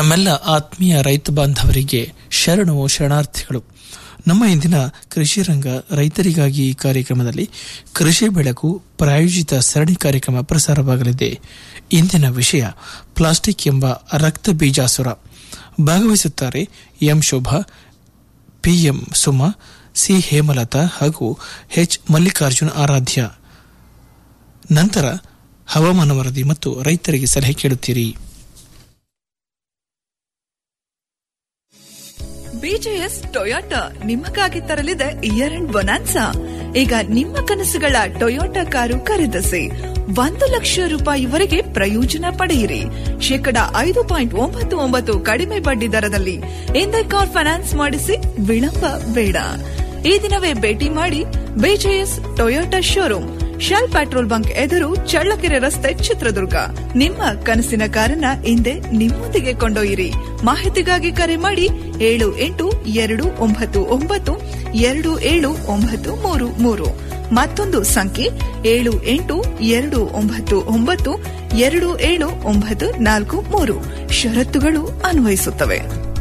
ನಮ್ಮೆಲ್ಲ ಆತ್ಮೀಯ ರೈತ ಬಾಂಧವರಿಗೆ ಶರಣು ಶರಣಾರ್ಥಿಗಳು ನಮ್ಮ ಇಂದಿನ ಕೃಷಿ ರಂಗ ರೈತರಿಗಾಗಿ ಈ ಕಾರ್ಯಕ್ರಮದಲ್ಲಿ ಕೃಷಿ ಬೆಳಕು ಪ್ರಾಯೋಜಿತ ಸರಣಿ ಕಾರ್ಯಕ್ರಮ ಪ್ರಸಾರವಾಗಲಿದೆ ಇಂದಿನ ವಿಷಯ ಪ್ಲಾಸ್ಟಿಕ್ ಎಂಬ ರಕ್ತ ಬೀಜಾಸುರ ಭಾಗವಹಿಸುತ್ತಾರೆ M Shobha PM Suma C Hemalatha ಹಾಗೂ ಎಚ್ ಮಲ್ಲಿಕಾರ್ಜುನ್ ಆರಾಧ್ಯ ನಂತರ ಹವಾಮಾನ ವರದಿ ಮತ್ತು ರೈತರಿಗೆ ಸಲಹೆ ಕೇಳುತ್ತೀರಿ ಬಿಜೆಎಸ್ ಟೊಯೋಟಾ ನಿಮಗಾಗಿ ತರಲಿದೆ ಇಯರ್ ಅಂಡ್ ಬೊನಾನ್ಸಾ ಈಗ ನಿಮ್ಮ ಕನಸುಗಳ ಟೊಯೋಟಾ ಕಾರು ಖರೀದಿಸಿ ಒಂದು ಲಕ್ಷ ರೂಪಾಯಿವರೆಗೆ ಪ್ರಯೋಜನ ಪಡೆಯಿರಿ ಶೇಕಡ ಐದು ಪಾಯಿಂಟ್ ಒಂಬತ್ತು ಒಂಬತ್ತು ಕಡಿಮೆ ಬಡ್ಡಿ ದರದಲ್ಲಿ ಎಂದೇ ಕಾರ್ ಫೈನಾನ್ಸ್ ಮಾಡಿಸಿ ವಿಳಂಬ ಬೇಡ ಈ ದಿನವೇ ಭೇಟಿ ಮಾಡಿ BJS Toyota showroom Shell petrol bunk ಎದುರು ಚಳ್ಳಕೆರೆ ರಸ್ತೆ ಚಿತ್ರದುರ್ಗ ನಿಮ್ಮ ಕನಸಿನ ಕಾರನ್ನ ಹಿಂದೆ ನಿಮ್ಮೊಂದಿಗೆ ಕೊಂಡೊಯ್ಯಿರಿ ಮಾಹಿತಿಗಾಗಿ ಕರೆ ಮಾಡಿ ಏಳು ಎಂಟು ಎರಡು ಒಂಬತ್ತು ಒಂಬತ್ತು ಎರಡು ಏಳು ಒಂಬತ್ತು ಮೂರು ಮೂರು ಮತ್ತೊಂದು ಸಂಖ್ಯೆ ಏಳು ಎಂಟು ಎರಡು ಒಂಬತ್ತು ಒಂಬತ್ತು ಎರಡು ಏಳು ಒಂಬತ್ತು ನಾಲ್ಕು ಮೂರು ಷರತ್ತುಗಳು ಅನ್ವಯಿಸುತ್ತವೆ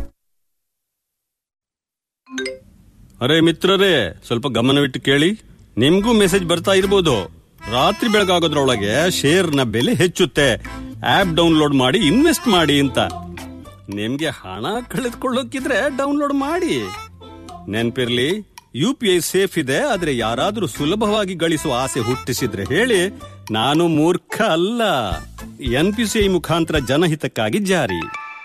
ಅರೆ ಮಿತ್ರರೇ ಸ್ವಲ್ಪ ಗಮನವಿಟ್ಟು ಕೇಳಿ ನಿಮ್ಗೂ ಮೆಸೇಜ್ ಬರ್ತಾ ಇರ್ಬೋದು ರಾತ್ರಿ ಬೆಳಗಾಗೋದ್ರೊಳಗೆ ಶೇರ್ನ ಬೆಲೆ ಹೆಚ್ಚುತ್ತೆ ಆಪ್ ಡೌನ್ಲೋಡ್ ಮಾಡಿ ಇನ್ವೆಸ್ಟ್ ಮಾಡಿ ಅಂತ ನಿಮ್ಗೆ ಹಣ ಕಳೆದುಕೊಳ್ಳೋಕಿದ್ರೆ ಡೌನ್ಲೋಡ್ ಮಾಡಿ ನೆನ್ಪಿರ್ಲಿ ಯು ಪಿ ಐ ಸೇಫ್ ಇದೆ ಆದ್ರೆ ಯಾರಾದ್ರೂ ಸುಲಭವಾಗಿ ಗಳಿಸುವ ಆಸೆ ಹುಟ್ಟಿಸಿದ್ರೆ ಹೇಳಿ ನಾನು ಮೂರ್ಖ ಅಲ್ಲ ಎನ್ ಪಿ ಸಿ ಐ ಮುಖಾಂತರ ಜನಹಿತಕ್ಕಾಗಿ ಜಾರಿ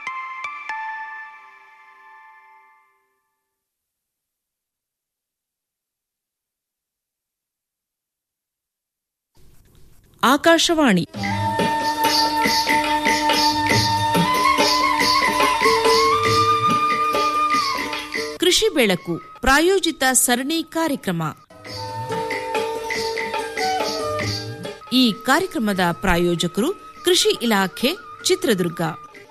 ಆಕಾಶವಾಣಿ ಕೃಷಿ ಬೆಳಕು ಪ್ರಾಯೋಜಿತ ಸರಣಿ ಕಾರ್ಯಕ್ರಮ ಈ ಕಾರ್ಯಕ್ರಮದ ಪ್ರಾಯೋಜಕರು ಕೃಷಿ ಇಲಾಖೆ ಚಿತ್ರದುರ್ಗ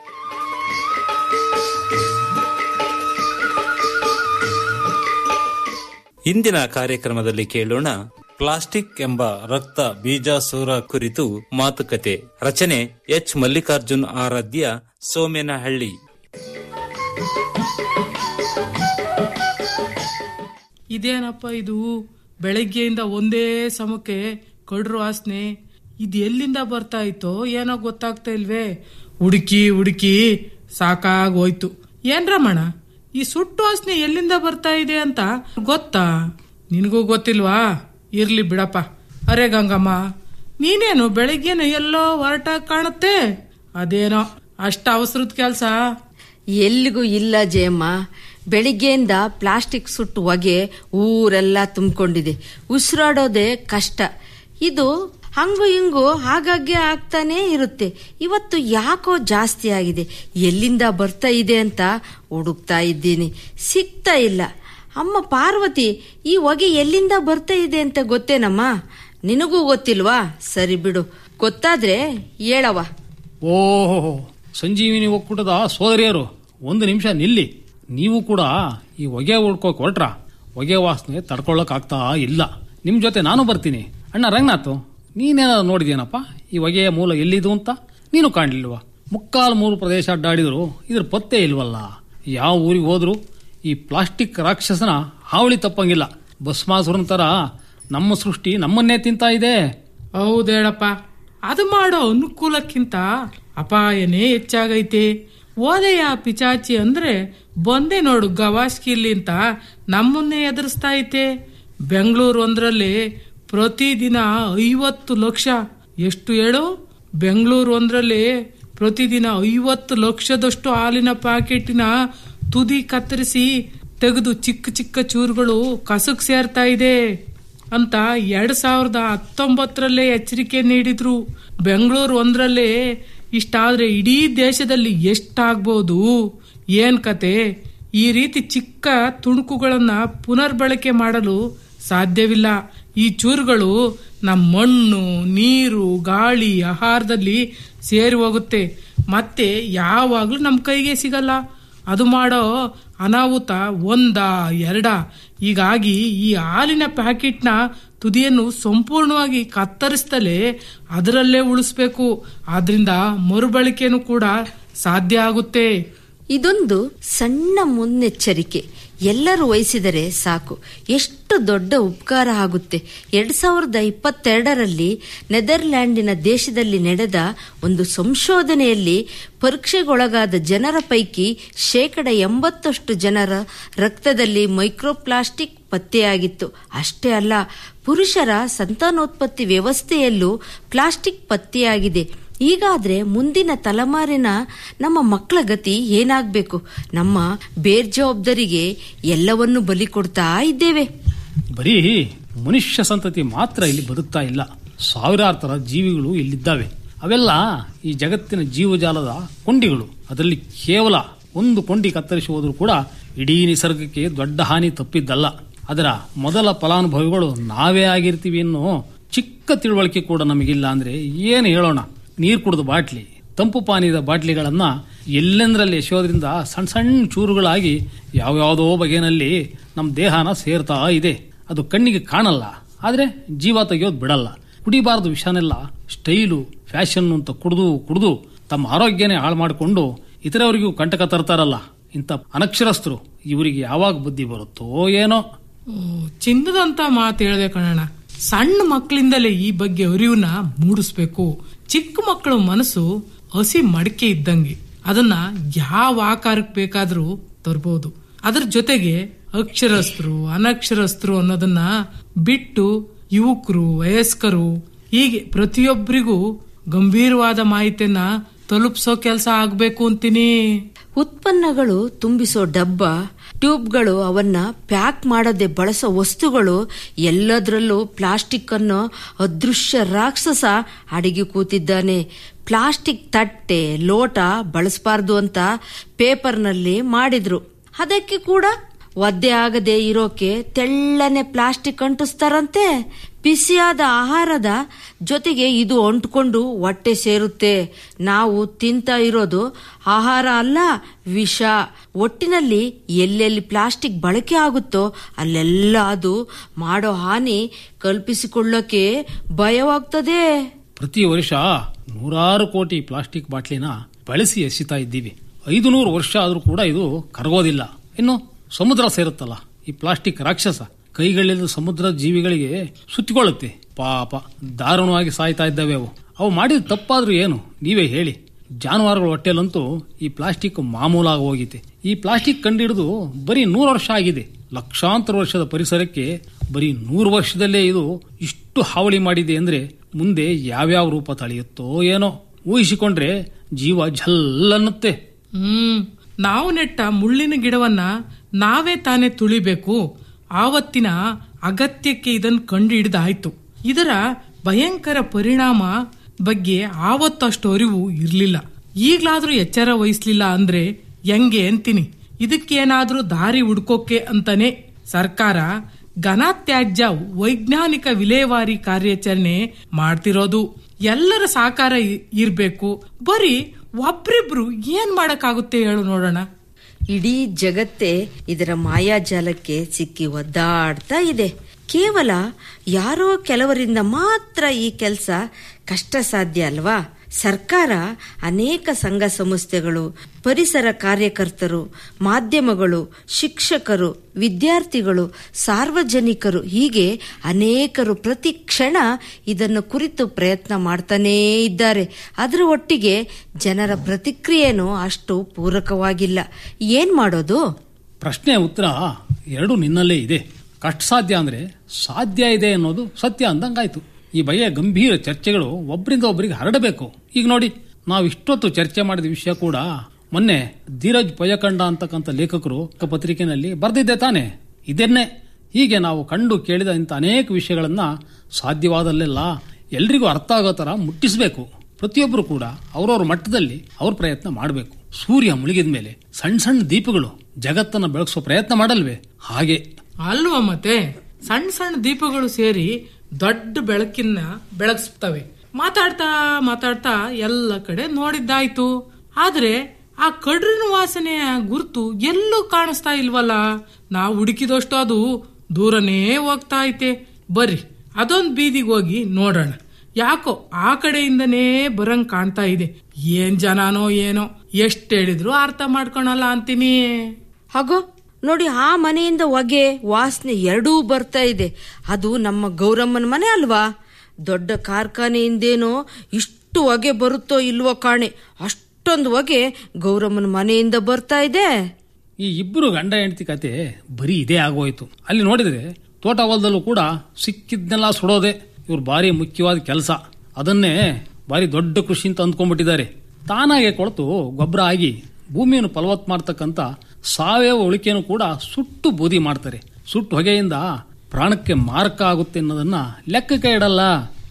ಇಂದಿನ ಕಾರ್ಯಕ್ರಮದಲ್ಲಿ ಕೇಳೋಣ ಪ್ಲಾಸ್ಟಿಕ್ ಎಂಬ ರಕ್ತ ಬೀಜಾಸೂರ ಕುರಿತು ಮಾತುಕತೆ ರಚನೆ ಎಚ್ ಮಲ್ಲಿಕಾರ್ಜುನ್ ಆರಾಧ್ಯ ಸೋಮೇನಹಳ್ಳಿ ಇದೇನಪ್ಪ ಇದು ಬೆಳಗ್ಗೆಯಿಂದ ಒಂದೇ ಸಮಕ್ಕೆ ಕಡ್ರು ವಾಸನೆ ಇದು ಎಲ್ಲಿಂದ ಬರ್ತಾ ಇತ್ತೋ ಏನೋ ಗೊತ್ತಾಗ್ತಾ ಇಲ್ವೇ ಹುಡುಕಿ ಹುಡುಕಿ ಸಾಕಾಗೋಯ್ತು ಏನ್ ರಮಣ ಈ ಸುಟ್ಟು ವಾಸನೆ ಎಲ್ಲಿಂದ ಬರ್ತಾ ಇದೆ ಅಂತ ಗೊತ್ತಾ ನಿನಗೂ ಗೊತ್ತಿಲ್ವಾ ಇರ್ಲಿ ಬಿಡಪ್ಪ ಅರೆ ಗಂಗಮ್ಮ ನೀನೇನು ಬೆಳಗ್ಗೆನು ಎಲ್ಲೋ ಹೊರಟಾಗಿ ಕಾಣುತ್ತೆ ಅದೇನೋ ಅಷ್ಟ ಅವಸರದ ಕೆಲ್ಸ ಎಲ್ಲಿಗೂ ಇಲ್ಲ ಜಯಮ್ಮ ಬೆಳಿಗ್ಗೆಯಿಂದ ಪ್ಲಾಸ್ಟಿಕ್ ಸುಟ್ಟು ಹೊಗೆ ಊರೆಲ್ಲ ತುಂಬಿಕೊಂಡಿದೆ ಉಸಿರಾಡೋದೇ ಕಷ್ಟ ಇದು ಹಂಗು ಹಿಂಗು ಆಗಾಗ್ಗೆ ಆಗ್ತಾನೇ ಇರುತ್ತೆ ಇವತ್ತು ಯಾಕೋ ಜಾಸ್ತಿ ಆಗಿದೆ ಎಲ್ಲಿಂದ ಬರ್ತಾ ಇದೆ ಅಂತ ಹುಡುಕ್ತಾ ಇದ್ದೀನಿ ಸಿಗ್ತಾ ಇಲ್ಲ ಅಮ್ಮ ಪಾರ್ವತಿ ಈ ಹೊಗೆ ಎಲ್ಲಿಂದ ಬರ್ತಾ ಇದೆ ಅಂತ ಗೊತ್ತೇನಮ್ಮ ನಿನಗೂ ಗೊತ್ತಿಲ್ವಾ ಸರಿ ಬಿಡು ಗೊತ್ತಾದ್ರೆ ಹೇಳವ ಓಹೋ ಸಂಜೀವಿನಿ ಒಕ್ಕೂಟದ ಸೋದರಿಯರು ಒಂದು ನಿಮಿಷ ನಿಲ್ಲಿ ನೀವು ಕೂಡ ಈ ಹೊಗೆ ಉಡ್ಕೋಕ್ ಹೊರಟ್ರ ಹೊಗೆ ವಾಸನೆ ತಡ್ಕೊಳ್ಳಕ್ ಆಗ್ತಾ ಇಲ್ಲ ನಿಮ್ ಜೊತೆ ನಾನು ಬರ್ತೀನಿ ಅಣ್ಣ ರಂಗನಾಥ್ ನೀನೇನಾದ್ರು ನೋಡಿದ್ಯೇನಪ್ಪ ಈ ಹೊಗೆಯ ಮೂಲ ಎಲ್ಲಿದು ಅಂತ ನೀನು ಕಾಣ್ಲಿಲ್ವಾ ಮುಕ್ಕಾಲು ಮೂರು ಪ್ರದೇಶ ಅಡ್ಡಾಡಿದ್ರು ಇದ್ರ ಪತ್ತೆ ಇಲ್ವಲ್ಲ ಯಾವ ಊರಿಗೆ ಹೋದ್ರು ಈ ಪ್ಲಾಸ್ಟಿಕ್ ರಾಕ್ಷಸನ ಹಾವಳಿ ತಪ್ಪಂಗಿಲ್ಲ ಭಸ್ಮಾಸುರನ್ ತರ ನಮ್ಮ ಸೃಷ್ಟಿ ನಮ್ಮನ್ನೇ ತಿಂತಾ ಇದೆ ಹೌದೇಳಪ್ಪ ಅದು ಮಾಡೋ ಅನುಕೂಲಕ್ಕಿಂತ ಅಪಾಯನೇ ಹೆಚ್ಚಾಗೈತೆ ಓದೆಯ ಪಿಚಾಚಿ ಅಂದ್ರೆ ಬಂದೆ ನೋಡು ಗವಾಸ್ಕಿಲ್ಲಿ ಅಂತ ನಮ್ಮನ್ನೇ ಎದುರಿಸ್ತಾ ಐತೆ ಬೆಂಗಳೂರು ಒಂದ್ರಲ್ಲಿ ಪ್ರತಿದಿನ ಐವತ್ತು ಲಕ್ಷ ಎಷ್ಟು ಹೇಳು ಬೆಂಗಳೂರು ಒಂದ್ರಲ್ಲಿ ಪ್ರತಿದಿನ ಐವತ್ತು ಲಕ್ಷದಷ್ಟು ಹಾಲಿನ ಪ್ಯಾಕೆಟಿನ ತುದಿ ಕತ್ತರಿಸಿ ತೆಗೆದು ಚಿಕ್ಕ ಚಿಕ್ಕ ಚೂರುಗಳು ಕಸಕ್ ಸೇರ್ತಾ ಇದೆ ಅಂತ ಎರಡ್ ಸಾವಿರದ ಹತ್ತೊಂಬತ್ತರಲ್ಲೇ ಎಚ್ಚರಿಕೆ ನೀಡಿದ್ರು ಬೆಂಗಳೂರು ಒಂದರಲ್ಲೇ ಇಷ್ಟಾದ್ರೆ ಇಡೀ ದೇಶದಲ್ಲಿ ಎಷ್ಟಾಗ್ಬೋದು ಏನ್ ಕತೆ ಈ ರೀತಿ ಚಿಕ್ಕ ತುಣುಕುಗಳನ್ನ ಪುನರ್ಬಳಕೆ ಮಾಡಲು ಸಾಧ್ಯವಿಲ್ಲ ಈ ಚೂರುಗಳು ನಮ್ಮ ಮಣ್ಣು ನೀರು ಗಾಳಿ ಆಹಾರದಲ್ಲಿ ಸೇರಿ ಹೋಗುತ್ತೆ ಮತ್ತೆ ಯಾವಾಗ್ಲೂ ನಮ್ಮ ಕೈಗೆ ಸಿಗಲ್ಲ ಅದು ಮಾಡೋ ಅನಾಹುತ ಒಂದ ಎರಡ ಹೀಗಾಗಿ ಈ ಹಾಲಿನ ಪ್ಯಾಕೆಟ್ನ ತುದಿಯನ್ನು ಸಂಪೂರ್ಣವಾಗಿ ಕತ್ತರಿಸ್ತಲೇ ಅದರಲ್ಲೇ ಉಳಿಸ್ಬೇಕು ಆದ್ರಿಂದ ಮರುಬಳಕೆನೂ ಕೂಡ ಸಾಧ್ಯ ಆಗುತ್ತೆ ಇದೊಂದು ಸಣ್ಣ ಮುನ್ನೆಚ್ಚರಿಕೆ ಎಲ್ಲರೂ ವಹಿಸಿದರೆ ಸಾಕು ಎಷ್ಟು ದೊಡ್ಡ ಉಪಕಾರ ಆಗುತ್ತೆ ಎರಡ್ ಸಾವಿರದ ಇಪ್ಪತ್ತೆರಡರಲ್ಲಿ ನೆದರ್ಲ್ಯಾಂಡಿನ ದೇಶದಲ್ಲಿ ನಡೆದ ಒಂದು ಸಂಶೋಧನೆಯಲ್ಲಿ ಪರೀಕ್ಷೆಗೊಳಗಾದ ಜನರ ಪೈಕಿ ಶೇಕಡ ಎಂಬತ್ತಷ್ಟು ಜನರ ರಕ್ತದಲ್ಲಿ ಮೈಕ್ರೋಪ್ಲಾಸ್ಟಿಕ್ ಪತ್ತೆಯಾಗಿತ್ತು ಅಷ್ಟೇ ಅಲ್ಲ ಪುರುಷರ ಸಂತಾನೋತ್ಪತ್ತಿ ವ್ಯವಸ್ಥೆಯಲ್ಲೂ ಪ್ಲಾಸ್ಟಿಕ್ ಪತ್ತೆಯಾಗಿದೆ ಹೀಗಾದ್ರೆ ಮುಂದಿನ ತಲೆಮಾರಿನ ನಮ್ಮ ಮಕ್ಕಳ ಗತಿ ಏನಾಗಬೇಕು ನಮ್ಮ ಬೇರ್ಜವಾಬ್ದಾರಿಗೆ ಎಲ್ಲವನ್ನು ಬಲಿ ಕೊಡ್ತಾ ಇದ್ದೇವೆ ಬರೀ ಮನುಷ್ಯ ಸಂತತಿ ಮಾತ್ರ ಇಲ್ಲಿ ಬದುಕ್ತಾ ಇಲ್ಲ ಸಾವಿರಾರು ತರ ಜೀವಿಗಳು ಇಲ್ಲಿದ್ದಾವೆ ಅವೆಲ್ಲ ಈ ಜಗತ್ತಿನ ಜೀವಜಾಲದ ಕೊಂಡಿಗಳು ಅದರಲ್ಲಿ ಕೇವಲ ಒಂದು ಕೊಂಡಿ ಕತ್ತರಿಸಿ ಹೋದ್ರೂ ಕೂಡ ಇಡೀ ನಿಸರ್ಗಕ್ಕೆ ದೊಡ್ಡ ಹಾನಿ ತಪ್ಪಿದ್ದಲ್ಲ ಅದರ ಮೊದಲ ಫಲಾನುಭವಿಗಳು ನಾವೇ ಆಗಿರ್ತೀವಿ ಅನ್ನೋ ಚಿಕ್ಕ ತಿಳುವಳಿಕೆ ಕೂಡ ನಮಗಿಲ್ಲ ಅಂದ್ರೆ ಏನು ಹೇಳೋಣ ನೀರು ಕುಡಿದ ಬಾಟ್ಲಿ ತಂಪು ಪಾನೀಯದ ಬಾಟ್ಲಿಗಳನ್ನ ಎಲ್ಲೆಂದ್ರಲ್ಲಿ ಎಸೆಯೋದ್ರಿಂದ ಸಣ್ಣ ಸಣ್ಣ ಚೂರುಗಳಾಗಿ ಯಾವ್ಯಾವುದೋ ಬಗೆನಲ್ಲಿ ನಮ್ಮ ದೇಹನ ಸೇರ್ತಾ ಇದೆ ಅದು ಕಣ್ಣಿಗೆ ಕಾಣಲ್ಲ ಆದ್ರೆ ಜೀವ ತೆಗೆಯೋದು ಬಿಡಲ್ಲ ಕುಡಿಬಾರದು ವಿಷನೆಲ್ಲ ಸ್ಟೈಲು ಫ್ಯಾಷನ್ ಅಂತ ಕುಡಿದು ಕುಡಿದು ತಮ್ಮ ಆರೋಗ್ಯನೇ ಹಾಳು ಮಾಡಿಕೊಂಡು ಇತರವರಿಗೂ ಕಂಟಕ ತರ್ತಾರಲ್ಲ ಇಂಥ ಅನಕ್ಷರಸ್ಥರು ಇವರಿಗೆ ಯಾವಾಗ ಬುದ್ಧಿ ಬರುತ್ತೋ ಏನೋ ಓ, ಚಿನ್ನದಂತ ಮಾತು ಹೇಳ್ದೆ ಕಣಣ್ಣ ಸಣ್ಣ ಮಕ್ಕಳಿಂದಲೇ ಈ ಬಗ್ಗೆ ಅರಿವನ್ನ ಮೂಡಿಸ್ಬೇಕು ಚಿಕ್ಕ ಮಕ್ಕಳ ಮನಸ್ಸು ಹಸಿ ಮಡಿಕೆ ಇದ್ದಂಗೆ ಅದನ್ನ ಯಾವ ಆಕಾರಕ್ಕೆ ಬೇಕಾದ್ರೂ ತರ್ಬೋದು ಅದ್ರ ಜೊತೆಗೆ ಅಕ್ಷರಸ್ಥರು ಅನಕ್ಷರಸ್ಥರು ಅನ್ನೋದನ್ನ ಬಿಟ್ಟು ಯುವಕರು ವಯಸ್ಕರು ಹೀಗೆ ಪ್ರತಿಯೊಬ್ಬರಿಗೂ ಗಂಭೀರವಾದ ಮಾಹಿತಿಯನ್ನ ತಲುಪಿಸೋ ಕೆಲಸ ಆಗ್ಬೇಕು ಅಂತೀನಿ ಉತ್ಪನ್ನಗಳು ತುಂಬಿಸೋ ಡಬ್ಬ ಟ್ಯೂಬ್ಗಳು ಅವನ್ನ ಪ್ಯಾಕ್ ಮಾಡದೆ ಬಳಸೋ ವಸ್ತುಗಳು ಎಲ್ಲದರಲ್ಲೂ ಪ್ಲಾಸ್ಟಿಕ್ ಅನ್ನೋ ಅದೃಶ್ಯ ರಾಕ್ಷಸ ಅಡಿಗೆ ಕೂತಿದ್ದಾನೆ ಪ್ಲಾಸ್ಟಿಕ್ ತಟ್ಟೆ ಲೋಟ ಬಳಸಬಾರ್ದು ಅಂತ ಪೇಪರ್ನಲ್ಲಿ ಮಾಡಿದ್ರು ಅದಕ್ಕೆ ಕೂಡ ಒದ್ದೆ ಆಗದೆ ಇರೋಕೆ ತೆಳ್ಳನೆ ಪ್ಲಾಸ್ಟಿಕ್ ಅಂಟಿಸ್ತಾರಂತೆ ಬಿಸಿಯಾದ ಆಹಾರದ ಜೊತೆಗೆ ಇದು ಅಂಟ್ಕೊಂಡು ಹೊಟ್ಟೆ ಸೇರುತ್ತೆ ನಾವು ತಿಂತ ಇರೋದು ಆಹಾರ ಅಲ್ಲ ವಿಷ ಒಟ್ಟಿನಲ್ಲಿ ಎಲ್ಲೆಲ್ಲಿ ಪ್ಲಾಸ್ಟಿಕ್ ಬಳಕೆ ಆಗುತ್ತೋ ಅಲ್ಲೆಲ್ಲ ಅದು ಮಾಡೋ ಹಾನಿ ಕಲ್ಪಿಸಿಕೊಳ್ಳೋಕೆ ಭಯವಾಗ್ತದೆ ಪ್ರತಿ ವರ್ಷ ನೂರಾರು ಕೋಟಿ ಪ್ಲಾಸ್ಟಿಕ್ ಬಾಟ್ಲಿನ ಬಳಸಿ ಎಸಿತಾ ಇದ್ದೀವಿ ಐದು ನೂರು ವರ್ಷ ಆದ್ರೂ ಕೂಡ ಇದು ಕರಗೋದಿಲ್ಲ ಇನ್ನು ಸಮುದ್ರ ಸೇರುತ್ತಲ್ಲ ಈ ಪ್ಲಾಸ್ಟಿಕ್ ರಾಕ್ಷಸ ಕೈಗಳಿಂದ ಸಮುದ್ರ ಜೀವಿಗಳಿಗೆ ಸುತ್ತಿಕೊಳ್ಳುತ್ತೆ ಪಾಪ ದಾರುಣವಾಗಿ ಸಾಯ್ತಾ ಇದ್ದಾವೆ ಅವು ಅವು ಮಾಡಿದ ತಪ್ಪಾದ್ರೂ ಏನು ನೀವೇ ಹೇಳಿ ಜಾನುವಾರುಗಳ ಹೊಟ್ಟೆಲಂತೂ ಈ ಪ್ಲಾಸ್ಟಿಕ್ ಮಾಮೂಲಾಗಿ ಹೋಗಿದೆ ಈ ಪ್ಲಾಸ್ಟಿಕ್ ಕಂಡಿಡಿದು ಬರೀ ನೂರು ವರ್ಷ ಆಗಿದೆ ಲಕ್ಷಾಂತರ ವರ್ಷದ ಪರಿಸರಕ್ಕೆ ಬರೀ ನೂರು ವರ್ಷದಲ್ಲೇ ಇದು ಇಷ್ಟು ಹಾವಳಿ ಮಾಡಿದೆ ಅಂದ್ರೆ ಮುಂದೆ ಯಾವ್ಯಾವ ರೂಪ ತಳೆಯುತ್ತೋ ಏನೋ ಊಹಿಸಿಕೊಂಡ್ರೆ ಜೀವ ಝಲ್ಲನ್ನುತ್ತೆ ಹ್ಮ್ ನಾವು ನೆಟ್ಟ ಮುಳ್ಳಿನ ಗಿಡವನ್ನ ನಾವೇ ತಾನೇ ತುಳಿಬೇಕು ಆವತ್ತಿನ ಅಗತ್ಯಕ್ಕೆ ಇದನ್ನು ಕಂಡು ಹಿಡಿದಾಯ್ತು ಇದರ ಭಯಂಕರ ಪರಿಣಾಮ ಬಗ್ಗೆ ಆವತ್ತಷ್ಟು ಅರಿವು ಇರ್ಲಿಲ್ಲ ಈಗ್ಲಾದ್ರೂ ಎಚ್ಚರ ವಹಿಸ್ಲಿಲ್ಲ ಅಂದ್ರೆ ಹೆಂಗೆ ಅಂತೀನಿ ಇದಕ್ಕೇನಾದ್ರೂ ದಾರಿ ಹುಡ್ಕೋಕೆ ಅಂತಾನೆ ಸರ್ಕಾರ ಘನತ್ಯಾಜ್ಯ ವೈಜ್ಞಾನಿಕ ವಿಲೇವಾರಿ ಕಾರ್ಯಾಚರಣೆ ಮಾಡ್ತಿರೋದು ಎಲ್ಲರ ಸಹಕಾರ ಇ- ಇರ್ಬೇಕು ಬರೀ ಒಬ್ರಿಬ್ರು ಏನ್ ಮಾಡಕ್ಕಾಗುತ್ತೆ ಹೇಳು ನೋಡೋಣ ಇಡೀ ಜಗತ್ತೇ ಇದರ ಮಾಯಾಜಾಲಕ್ಕೆ ಸಿಕ್ಕಿ ಒದ್ದಾಡ್ತಾ ಇದೆ ಕೇವಲ ಯಾರೋ ಕೆಲವರಿಂದ ಮಾತ್ರ ಈ ಕೆಲಸ ಕಷ್ಟ ಸಾಧ್ಯ ಅಲ್ವಾ ಸರ್ಕಾರ ಅನೇಕ ಸಂಘ ಸಂಸ್ಥೆಗಳು ಪರಿಸರ ಕಾರ್ಯಕರ್ತರು ಮಾಧ್ಯಮಗಳು ಶಿಕ್ಷಕರು ವಿದ್ಯಾರ್ಥಿಗಳು ಸಾರ್ವಜನಿಕರು ಹೀಗೆ ಅನೇಕರು ಪ್ರತಿ ಕ್ಷಣ ಇದನ್ನು ಕುರಿತು ಪ್ರಯತ್ನ ಮಾಡ್ತಾನೇ ಇದ್ದಾರೆ ಅದರ ಒಟ್ಟಿಗೆ ಜನರ ಪ್ರತಿಕ್ರಿಯೆನೂ ಅಷ್ಟು ಪೂರಕವಾಗಿಲ್ಲ ಏನ್ ಮಾಡೋದು ಪ್ರಶ್ನೆ ಉತ್ತರ ಎರಡು ನಿನ್ನಲ್ಲೇ ಇದೆ ಕಷ್ಟ ಸಾಧ್ಯ ಅಂದ್ರೆ ಸಾಧ್ಯ ಇದೆ ಅನ್ನೋದು ಸತ್ಯ ಅಂದಂಗಾಯ್ತು ಈ ಬಗೆಯ ಗಂಭೀರ ಚರ್ಚೆಗಳು ಒಬ್ಬರಿಂದ ಒಬ್ಬರಿಗೆ ಹರಡಬೇಕು ಈಗ ನೋಡಿ ನಾವು ಇಷ್ಟೊತ್ತು ಚರ್ಚೆ ಮಾಡಿದ ವಿಷಯ ಕೂಡ ಮೊನ್ನೆ ಧೀರಜ್ ಪಯಕಂಡ ಅಂತಕ್ಕಂಥ ಲೇಖಕರು ಪತ್ರಿಕೆಯಲ್ಲಿ ಬರೆದಿದ್ದೆ ತಾನೆ ಇದನ್ನೇ ಹೀಗೆ ನಾವು ಕಂಡು ಕೇಳಿದ ಇಂಥ ಅನೇಕ ವಿಷಯಗಳನ್ನ ಸಾಧ್ಯವಾದಲ್ಲೆಲ್ಲ ಎಲ್ರಿಗೂ ಅರ್ಥ ಆಗೋ ತರ ಮುಟ್ಟಿಸಬೇಕು ಪ್ರತಿಯೊಬ್ಬರು ಕೂಡ ಅವರವ್ರ ಮಟ್ಟದಲ್ಲಿ ಅವ್ರ ಪ್ರಯತ್ನ ಮಾಡಬೇಕು ಸೂರ್ಯ ಮುಳುಗಿದ ಮೇಲೆ ಸಣ್ಣ ಸಣ್ಣ ದೀಪಗಳು ಜಗತ್ತನ್ನ ಬೆಳಗಿಸೋ ಪ್ರಯತ್ನ ಮಾಡಲ್ವೇ ಹಾಗೆ ಅಲ್ವಾ ಮತ್ತೆ ಸಣ್ಣ ಸಣ್ಣ ದೀಪಗಳು ಸೇರಿ ದೊಡ್ಡ ಬೆಳಕಿನ ಬೆಳಗಿಸ್ತವೆ ಮಾತಾಡ್ತಾ ಮಾತಾಡ್ತಾ ಎಲ್ಲ ಕಡೆ ನೋಡಿದ್ದಾಯ್ತು ಆದ್ರೆ ಆ ಕಡ್ರಿನ ವಾಸನೆಯ ಗುರುತು ಎಲ್ಲೂ ಕಾಣಿಸ್ತಾ ಇಲ್ವಲ್ಲ ನಾವು ಹುಡುಕಿದಷ್ಟು ಅದು ದೂರನೇ ಹೋಗ್ತಾ ಐತೆ ಬರ್ರಿ ಅದೊಂದ್ ಬೀದಿಗೆ ಹೋಗಿ ನೋಡೋಣ ಯಾಕೋ ಆ ಕಡೆಯಿಂದನೇ ಬರಂಗ್ ಕಾಣ್ತಾ ಇದೆ ಏನ್ ಜನನೋ ಏನೋ ಎಷ್ಟ್ ಹೇಳಿದ್ರು ಅರ್ಥ ಮಾಡ್ಕೊಳಲ್ಲ ಅಂತೀನಿ ಹಾಗೋ ನೋಡಿ ಆ ಮನೆಯಿಂದ ಹೊಗೆ ವಾಸನೆ ಎರಡೂ ಬರ್ತಾ ಇದೆ ಅದು ನಮ್ಮ ಗೌರಮ್ಮನ ಮನೆ ಅಲ್ವಾ ದೊಡ್ಡ ಕಾರ್ಖಾನೆಯಿಂದೇನೋ ಇಷ್ಟು ಹೊಗೆ ಬರುತ್ತೋ ಇಲ್ವೋ ಕಾಣೆ ಅಷ್ಟೊಂದು ಹೊಗೆ ಗೌರಮ್ಮನ ಮನೆಯಿಂದ ಬರ್ತಾ ಇದೆ ಈ ಇಬ್ಬರು ಗಂಡ ಹೆಂಡತಿ ಕತೆ ಬರೀ ಇದೇ ಆಗೋಯ್ತು ಅಲ್ಲಿ ನೋಡಿದ್ರೆ ತೋಟ ಹೊಲದಲ್ಲೂ ಕೂಡ ಸಿಕ್ಕಿದ್ನೆಲ್ಲ ಸುಡೋದೆ ಇವ್ರು ಭಾರಿ ಮುಖ್ಯವಾದ ಕೆಲಸ ಅದನ್ನೇ ಭಾರಿ ದೊಡ್ಡ ಕೃಷಿ ಅಂತ ಅಂದ್ಕೊಂಡ್ಬಿಟ್ಟಿದ್ದಾರೆ ತಾನಾಗೆ ಕೊಳತು ಗೊಬ್ಬರ ಆಗಿ ಭೂಮಿಯನ್ನು ಫಲವತ್ ಮಾಡ್ತಕ್ಕಂಥ ಸಾವಯವ ಉಳಿಕೆಯನ್ನು ಕೂಡ ಸುಟ್ಟು ಬೂದಿ ಮಾಡ್ತಾರೆ ಸುಟ್ಟು ಹೊಗೆಯಿಂದ ಪ್ರಾಣಕ್ಕೆ ಮಾರಕ ಆಗುತ್ತೆ ಅನ್ನೋದನ್ನ ಲೆಕ್ಕಕ್ಕೆ ಇಡಲ್ಲ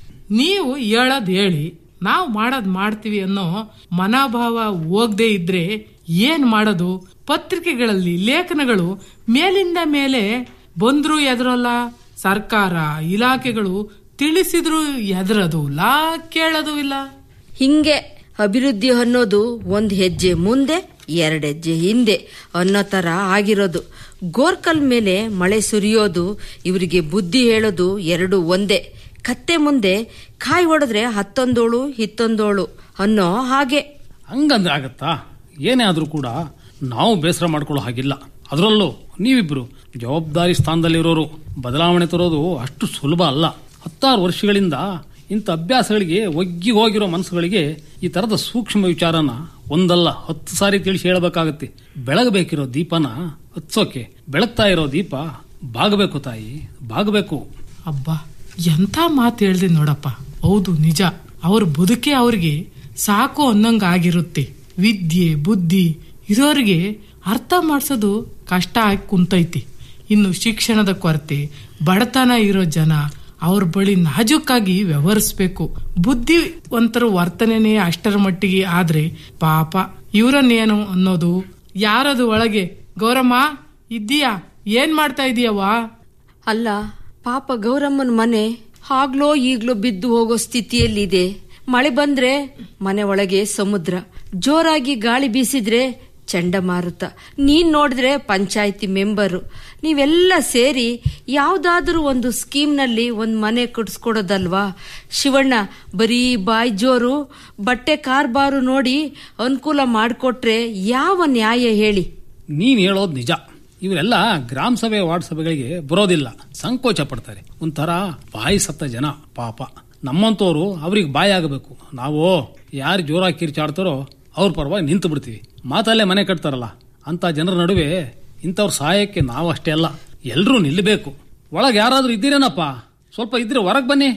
ನೀವು ಹೇಳೋದ್ ಹೇಳಿ ನಾವು ಮಾಡೋದ್ ಮಾಡ್ತೀವಿ ಅನ್ನೋ ಮನೋಭಾವ ಹೋಗದೆ ಇದ್ರೆ ಏನ್ ಮಾಡೋದು ಪತ್ರಿಕೆಗಳಲ್ಲಿ ಲೇಖನಗಳು ಮೇಲಿಂದ ಮೇಲೆ ಬಂದ್ರು ಎದುರಲ್ಲ ಸರ್ಕಾರ ಇಲಾಖೆಗಳು ತಿಳಿಸಿದ್ರು ಎದುರದು ಇಲ್ಲ ಕೇಳೋದು ಇಲ್ಲ ಹಿಂಗೆ ಅಭಿವೃದ್ಧಿ ಅನ್ನೋದು ಒಂದ್ ಹೆಜ್ಜೆ ಮುಂದೆ ಎರಡು ಹೆಜ್ಜೆ ಹಿಂದೆ ಅನ್ನೋ ತರ ಆಗಿರೋದು ಗೋರ್ಕಲ್ ಮೇಲೆ ಮಳೆ ಸುರಿಯೋದು ಇವರಿಗೆ ಬುದ್ಧಿ ಹೇಳೋದು ಎರಡು ಒಂದೇ ಕತ್ತೆ ಮುಂದೆ ಕಾಯಿ ಹೊಡೆದ್ರೆ ಹತ್ತೊಂದೋಳು ಹಿತ್ತೊಂದೋಳು ಅನ್ನೋ ಹಾಗೆ ಹಂಗಂದ್ರೆ ಆಗತ್ತಾ ಏನೇ ಆದ್ರೂ ಕೂಡ ನಾವು ಬೇಸರ ಮಾಡ್ಕೊಳ್ಳೋ ಹಾಗಿಲ್ಲ ಅದರಲ್ಲೂ ನೀವಿಬ್ರು ಜವಾಬ್ದಾರಿ ಸ್ಥಾನದಲ್ಲಿರೋರು ಬದಲಾವಣೆ ತರೋದು ಅಷ್ಟು ಸುಲಭ ಅಲ್ಲ ಹತ್ತಾರು ವರ್ಷಗಳಿಂದ ಇಂಥ ಅಭ್ಯಾಸಗಳಿಗೆ ಒಗ್ಗಿ ಹೋಗಿರೋ ಮನಸ್ಸುಗಳಿಗೆ ಈ ತರದ ಸೂಕ್ಷ್ಮ ವಿಚಾರನ ಒಂದಲ್ಲ ಹತ್ತು ಸಾರಿ ತಿಳಿಸಿ ಹೇಳಬೇಕಾಗತ್ತೆ ಬೆಳಗಬೇಕಿರೋ ದೀಪನ ಹತ್ಸೋಕೆ ಬೆಳಗ್ತಾ ಇರೋ ದೀಪ ಬಾಗಬೇಕು ತಾಯಿ ಬಾಗಬೇಕು ಅಬ್ಬಾ ಎಂಥ ಮಾತು ಹೇಳ್ದೆ ನೋಡಪ್ಪ ಹೌದು ನಿಜ ಅವ್ರ ಬದುಕೆ ಅವ್ರಿಗೆ ಸಾಕು ಅನ್ನಂಗ ಆಗಿರುತ್ತೆ ವಿದ್ಯೆ ಬುದ್ಧಿ ಇರೋರಿಗೆ ಅರ್ಥ ಮಾಡಿಸೋದು ಕಷ್ಟ ಆಗಿ ಕುಂತೈತಿ ಇನ್ನು ಶಿಕ್ಷಣದ ಕೊರತೆ ಬಡತನ ಇರೋ ಜನ ಅವ್ರ ಬಳಿ ನಾಜೂಕಾಗಿ ವ್ಯವಹರಿಸ್ಬೇಕು ಬುದ್ಧಿವಂತರ ವರ್ತನೆನೇ ಅಷ್ಟರ ಮಟ್ಟಿಗೆ ಆದ್ರೆ ಪಾಪ ಇವರನ್ನೇನು ಅನ್ನೋದು ಯಾರದು ಒಳಗೆ ಗೌರಮ್ಮ ಇದ್ದೀಯಾ ಏನ್ ಮಾಡ್ತಾ ಇದೀಯವ್ವ ಅಲ್ಲ ಪಾಪ ಗೌರಮ್ಮನ ಮನೆ ಆಗ್ಲೋ ಈಗ್ಲೋ ಬಿದ್ದು ಹೋಗೋ ಸ್ಥಿತಿಯಲ್ಲಿದೆ ಮಳೆ ಬಂದ್ರೆ ಮನೆ ಒಳಗೆ ಸಮುದ್ರ ಜೋರಾಗಿ ಗಾಳಿ ಬೀಸಿದ್ರೆ ಚಂಡಮಾರುತ ನೀನ್ ನೋಡಿದ್ರೆ ಪಂಚಾಯತಿ ಮೆಂಬರು ನೀವೆಲ್ಲ ಸೇರಿ ಯಾವ್ದಾದ್ರೂ ಒಂದು ಸ್ಕೀಮ್ನಲ್ಲಿ ಒಂದ್ ಮನೆ ಕಟ್ಸ್ಕೊಡೋದಲ್ವಾ ಶಿವಣ್ಣ ಬರೀ ಬಾಯ್ ಜೋರು ಬಟ್ಟೆ ಕಾರ್ಬಾರು ನೋಡಿ ಅನುಕೂಲ ಮಾಡಿಕೊಟ್ರೆ ಯಾವ ನ್ಯಾಯ ಹೇಳಿ ನೀನ್ ಹೇಳೋದು ನಿಜ ಇವರೆಲ್ಲ ಗ್ರಾಮ ಸಭೆ ವಾರ್ಡ್ ಸಭೆಗಳಿಗೆ ಬರೋದಿಲ್ಲ ಸಂಕೋಚ ಪಡ್ತಾರೆ ಒಂಥರ ಬಾಯಿ ಸತ್ತ ಜನ ಪಾಪ ನಮ್ಮಂತವ್ರು ಅವ್ರಿಗೆ ಬಾಯಿ ಆಗಬೇಕು ನಾವು ಯಾರು ಜೋರಾಗಿ ಕಿರ್ಚಾಡ್ತಾರೋ ಅವ್ರ ಪರವಾಗಿ ನಿಂತು ಬಿಡ್ತೀವಿ ಮಾತಲ್ಲೇ ಮನೆ ಕಟ್ತಾರಲ್ಲ ಅಂತ ಜನರ ನಡುವೆ ಇಂಥವ್ರ ಸಹಾಯಕ್ಕೆ ನಾವು ಅಷ್ಟೇ ಅಲ್ಲ ಎಲ್ರೂ ನಿಲ್ಲಬೇಕು ಒಳಗೆ ಯಾರಾದ್ರೂ ಇದ್ದೀರೇನಪ್ಪ ಸ್ವಲ್ಪ ಇದ್ರೆ ಹೊರಗೆ ಬನ್ನಿ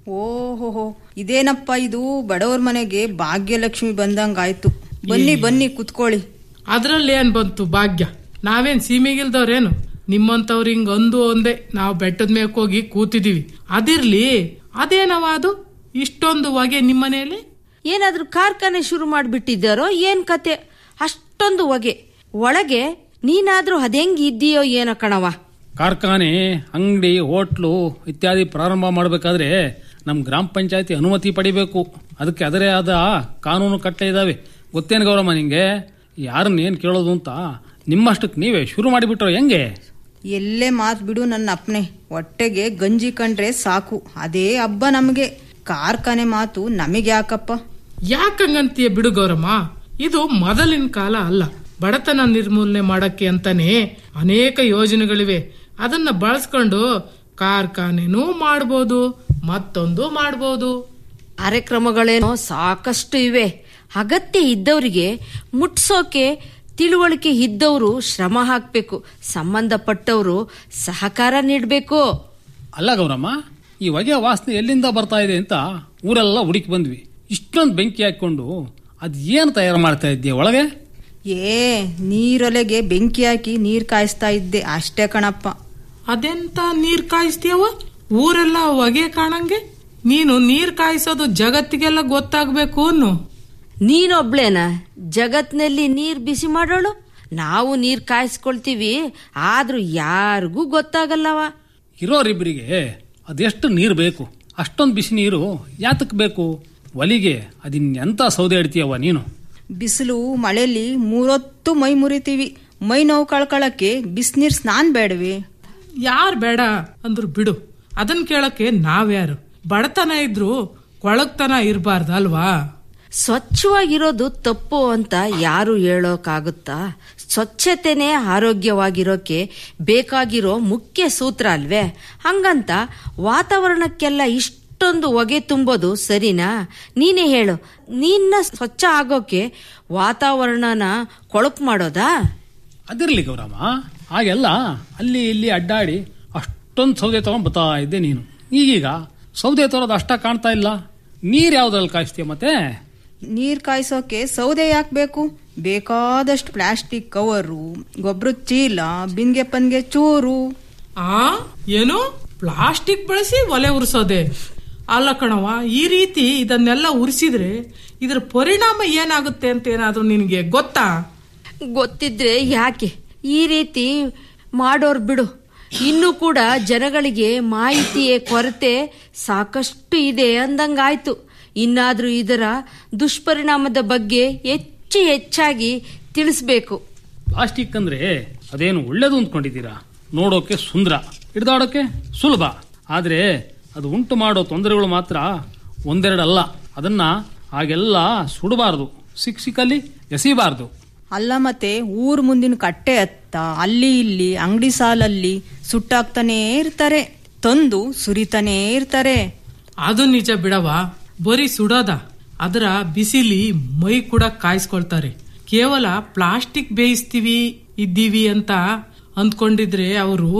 ಓಹೋಹೋ ಇದೇನಪ್ಪ ಇದು ಬಡವರ ಮನೆಗೆ ಭಾಗ್ಯಲಕ್ಷ್ಮಿ ಬಂದಂಗಾಯ್ತು ಬನ್ನಿ ಬನ್ನಿ ಕುತ್ಕೊಳ್ಳಿ ಅದ್ರಲ್ಲಿ ಏನ್ ಬಂತು ಭಾಗ್ಯ ನಾವೇನ್ ಸೀಮೆಗಿಲ್ದವ್ರೇನು ನಿಮ್ಮಂತವ್ರು ಹಿಂಗ್ ಅಂದು ಒಂದೇ ನಾವು ಬೆಟ್ಟದ ಮೇಕ್ ಹೋಗಿ ಕೂತಿದೀವಿ ಅದಿರ್ಲಿ ಅದೇನವ ಅದು ಇಷ್ಟೊಂದು ಹೊಗೆ ನಿಮ್ಮನೆಯಲ್ಲಿ ಏನಾದ್ರೂ ಕಾರ್ಖಾನೆ ಶುರು ಮಾಡ್ಬಿಟ್ಟಿದ್ದಾರೋ ಏನ್ ಕತೆ ಅಷ್ಟೊಂದು ಹೊಗೆ ಒಳಗೆ ನೀನಾದ್ರೂ ಅದೆಂಗ್ ಇದ್ದೀಯೋ ಏನೋ ಕಣವ ಕಾರ್ಖಾನೆ ಅಂಗಡಿ ಹೋಟ್ಲು ಇತ್ಯಾದಿ ಪ್ರಾರಂಭ ಮಾಡಬೇಕಾದ್ರೆ ನಮ್ಮ ಗ್ರಾಮ ಪಂಚಾಯತಿ ಅನುಮತಿ ಪಡಿಬೇಕು ಅದಕ್ಕೆ ಅದರೇ ಆದ ಕಾನೂನು ಕಟ್ಟೆ ಇದಾವೆ ಗೊತ್ತೇನು ಗೌರಮ್ಮ ನಿಂಗೆ ಯಾರನ್ನ ಏನ್ ಕೇಳೋದು ಅಂತ ನಿಮ್ಮಷ್ಟಕ್ಕೆ ನೀವೇ ಶುರು ಮಾಡಿಬಿಟ್ರೋ ಹೆಂಗೆ ಎಲ್ಲೇ ಮಾತ್ ಬಿಡು ನನ್ನ ಅಪ್ಪನೆ ಹೊಟ್ಟೆಗೆ ಗಂಜಿ ಕಂಡ್ರೆ ಸಾಕು ಅದೇ ಹಬ್ಬ ನಮಗೆ ಕಾರ್ಖಾನೆ ಮಾತು ನಮಗೆ ಯಾಕಪ್ಪ ಯಾಕಂಗಂತೀಯ ಬಿಡು ಗೌರಮ್ಮ ಇದು ಮೊದಲಿನ ಕಾಲ ಅಲ್ಲ ಬಡತನ ನಿರ್ಮೂಲನೆ ಮಾಡಕ್ಕೆ ಅಂತಾನೆ ಅನೇಕ ಯೋಜನೆಗಳಿವೆ ಅದನ್ನ ಬಳಸ್ಕೊಂಡು ಕಾರ್ಖಾನೆನೂ ಮಾಡ್ಬೋದು ಮತ್ತೊಂದು ಮಾಡ್ಬೋದು ಕಾರ್ಯಕ್ರಮಗಳೇನೋ ಸಾಕಷ್ಟು ಇವೆ ಅಗತ್ಯ ಇದ್ದವರಿಗೆ ಮುಟ್ಸೋಕೆ ತಿಳುವಳಿಕೆ ಇದ್ದವರು ಶ್ರಮ ಹಾಕ್ಬೇಕು ಸಂಬಂಧಪಟ್ಟವರು ಸಹಕಾರ ನೀಡಬೇಕು ಅಲ್ಲ ಗೌರಮ್ಮ ಈ ಹೊಗೆ ವಾಸನೆ ಎಲ್ಲಿಂದ ಬರ್ತಾ ಇದೆ ಅಂತ ಊರೆಲ್ಲ ಹುಡುಕಿ ಬಂದ್ವಿ ಇಷ್ಟೊಂದು ಬೆಂಕಿ ಹಾಕೊಂಡು ಅದ್ ಏನು ತಯಾರು ಮಾಡ್ತಾ ಇದ್ದೀಯ ಒಳಗೆ ಏ ನೀರೊಲೆಗೆ ಬೆಂಕಿ ಹಾಕಿ ನೀರ್ ಕಾಯಿಸ್ತಾ ಇದ್ದೆ ಅಷ್ಟೇ ಕಣಪ್ಪ ಅದೆಂತ ನೀರ್ ಕಾಯಿಸ್ತೀಯವ ಊರೆಲ್ಲ ಹೊಗೆ ಕಾಣಂಗೆ ನೀನು ನೀರ್ ಕಾಯಿಸೋದು ಜಗತ್ತಿಗೆಲ್ಲ ಗೊತ್ತಾಗ್ಬೇಕು ಅನ್ನು ನೀನೊಬ್ಳೇನ ಜಗತ್ನಲ್ಲಿ ನೀರ್ ಬಿಸಿ ಮಾಡೋಳು ನಾವು ನೀರ್ ಕಾಯಿಸ್ಕೊಳ್ತೀವಿ ಆದ್ರೂ ಯಾರಿಗೂ ಗೊತ್ತಾಗಲ್ಲವ ಇರೋರಿಬ್ಬರಿಗೆ ಅದೆಷ್ಟು ನೀರು ಬೇಕು ಅಷ್ಟೊಂದು ಬಿಸಿ ನೀರು ಯಾತಕ್ ಬೇಕು ಒಲಿಗೆ ಅದಿನ್ನೆಂತ ಸೌದೆ ಇಡ್ತೀಯವ್ವ ನೀನು ಬಿಸಿಲು ಮಳೆಲಿ ಮೂರೊತ್ತು ಮೈ ಮುರಿತೀವಿ ಮೈ ನೋವು ಕಳ್ಕೊಳಕ್ಕೆ ಬಿಸಿನೀರ್ ಸ್ನಾನ ಬೇಡವೆ ಯಾರ್ ಬೇಡ ಅಂದ್ರು ಬಿಡು ಅದನ್ ಕೇಳಕ್ಕೆ ನಾವ್ಯಾರು ಬಡತನ ಇದ್ರು ಕೊಳಗ್ತನ ಇರಬಾರ್ದು ಅಲ್ವಾ ಸ್ವಚ್ಛವಾಗಿರೋದು ತಪ್ಪು ಅಂತ ಯಾರು ಹೇಳೋಕ್ಕಾಗುತ್ತಾ ಸ್ವಚ್ಛತೆನೇ ಆರೋಗ್ಯವಾಗಿರೋಕೆ ಬೇಕಾಗಿರೋ ಮುಖ್ಯ ಸೂತ್ರ ಅಲ್ವೇ ಹಂಗಂತ ವಾತಾವರಣಕ್ಕೆಲ್ಲ ಇಷ್ಟೊಂದು ಹೊಗೆ ತುಂಬೋದು ಸರಿನಾ ನೀನೇ ಹೇಳು ನಿನ್ನ ಸ್ವಚ್ಛ ಆಗೋಕೆ ವಾತಾವರಣನ ಕೊಳಕು ಮಾಡೋದಾ ಅದಿರ್ಲಿ ಗೌರಮ್ಮ ಹಾಗೆಲ್ಲ ಅಲ್ಲಿ ಇಲ್ಲಿ ಅಡ್ಡಾಡಿ ಅಷ್ಟೊಂದು ಸೌದೆ ತಗೊಂಡ್ ಬರ್ತಾ ಇದ್ದೆ ನೀನು ಈಗೀಗ ಸೌದೆ ತರೋದು ಅಷ್ಟ ಕಾಣ್ತಾ ಇಲ್ಲ ನೀರ್ ಯಾವ್ದ್ರಲ್ಲಿ ಕಾಯಿಸ್ತೀಯ ಮತ್ತೆ ನೀರ್ ಕಾಯಿಸೋಕೆ ಸೌದೆ ಯಾಕೆ ಬೇಕು ಬೇಕಾದಷ್ಟು ಪ್ಲಾಸ್ಟಿಕ್ ಕವರು ಗೊಬ್ಬರದ ಚೀಲ ಬಿನ್ಗೆ ಪನ್ಗೆ ಚೂರು ಆ ಏನು ಪ್ಲಾಸ್ಟಿಕ್ ಬಳಸಿ ಒಲೆ ಉರಿಸೋದೆ ಅಲ್ಲ ಕಣವ ಈ ರೀತಿ ಇದನ್ನೆಲ್ಲ ಉರಿಸಿದ್ರೆ ಇದರ ಪರಿಣಾಮ ಏನಾಗುತ್ತೆ ಅಂತ ಏನಾದ್ರೂ ನಿನಗೆ ಗೊತ್ತಾ ಗೊತ್ತಿದ್ರೆ ಯಾಕೆ ಈ ರೀತಿ ಮಾಡೋರ್ ಬಿಡು ಇನ್ನು ಕೂಡ ಜನಗಳಿಗೆ ಮಾಹಿತಿಯ ಕೊರತೆ ಸಾಕಷ್ಟು ಇದೆ ಅಂದಂಗಾಯ್ತು ಇನ್ನಾದ್ರೂ ಇದರ ದುಷ್ಪರಿಣಾಮದ ಬಗ್ಗೆ ಹೆಚ್ಚು ಹೆಚ್ಚಾಗಿ ತಿಳಿಸ್ಬೇಕು ಪ್ಲಾಸ್ಟಿಕ್ ಅಂದ್ರೆ ಅದೇನು ಒಳ್ಳೇದು ಅಂದ್ಕೊಂಡಿದ್ದೀರಾ ನೋಡೋಕೆ ಸುಂದರ ಹಿಡ್ದಾಡೋಕೆ ಸುಲಭ ಆದ್ರೆ ಅದು ಉಂಟು ಮಾಡೋ ತೊಂದರೆಗಳು ಮಾತ್ರ ಒಂದೆರಡಲ್ಲ ಅದನ್ನ ಹಾಗೆಲ್ಲ ಸುಡಬಾರದು ಸಿಕ್ ಸಿಕ್ಕಲ್ಲಿ ಎಸಿಬಾರದು ಅಲ್ಲ ಮತ್ತೆ ಊರ್ ಮುಂದಿನ ಕಟ್ಟೆ ಹತ್ತ ಅಲ್ಲಿ ಇಲ್ಲಿ ಅಂಗಡಿ ಸಾಲಲ್ಲಿ ಸುಟ್ಟಾಕ್ತಾನೇ ಇರ್ತಾರೆ ತಂದು ಸುರಿತಾನೇ ಇರ್ತಾರೆ ಅದು ನಿಜ ಬಿಡವ ಬರೀ ಸುಡೋದ ಅದರ ಬಿಸಿಲಿ ಮೈ ಕೂಡ ಕಾಯಿಸ್ಕೊಳ್ತಾರೆ ಕೇವಲ ಪ್ಲಾಸ್ಟಿಕ್ ಬೇಯಿಸ್ತೀವಿ ಇದ್ದೀವಿ ಅಂತ ಅಂದ್ಕೊಂಡಿದ್ರೆ ಅವರು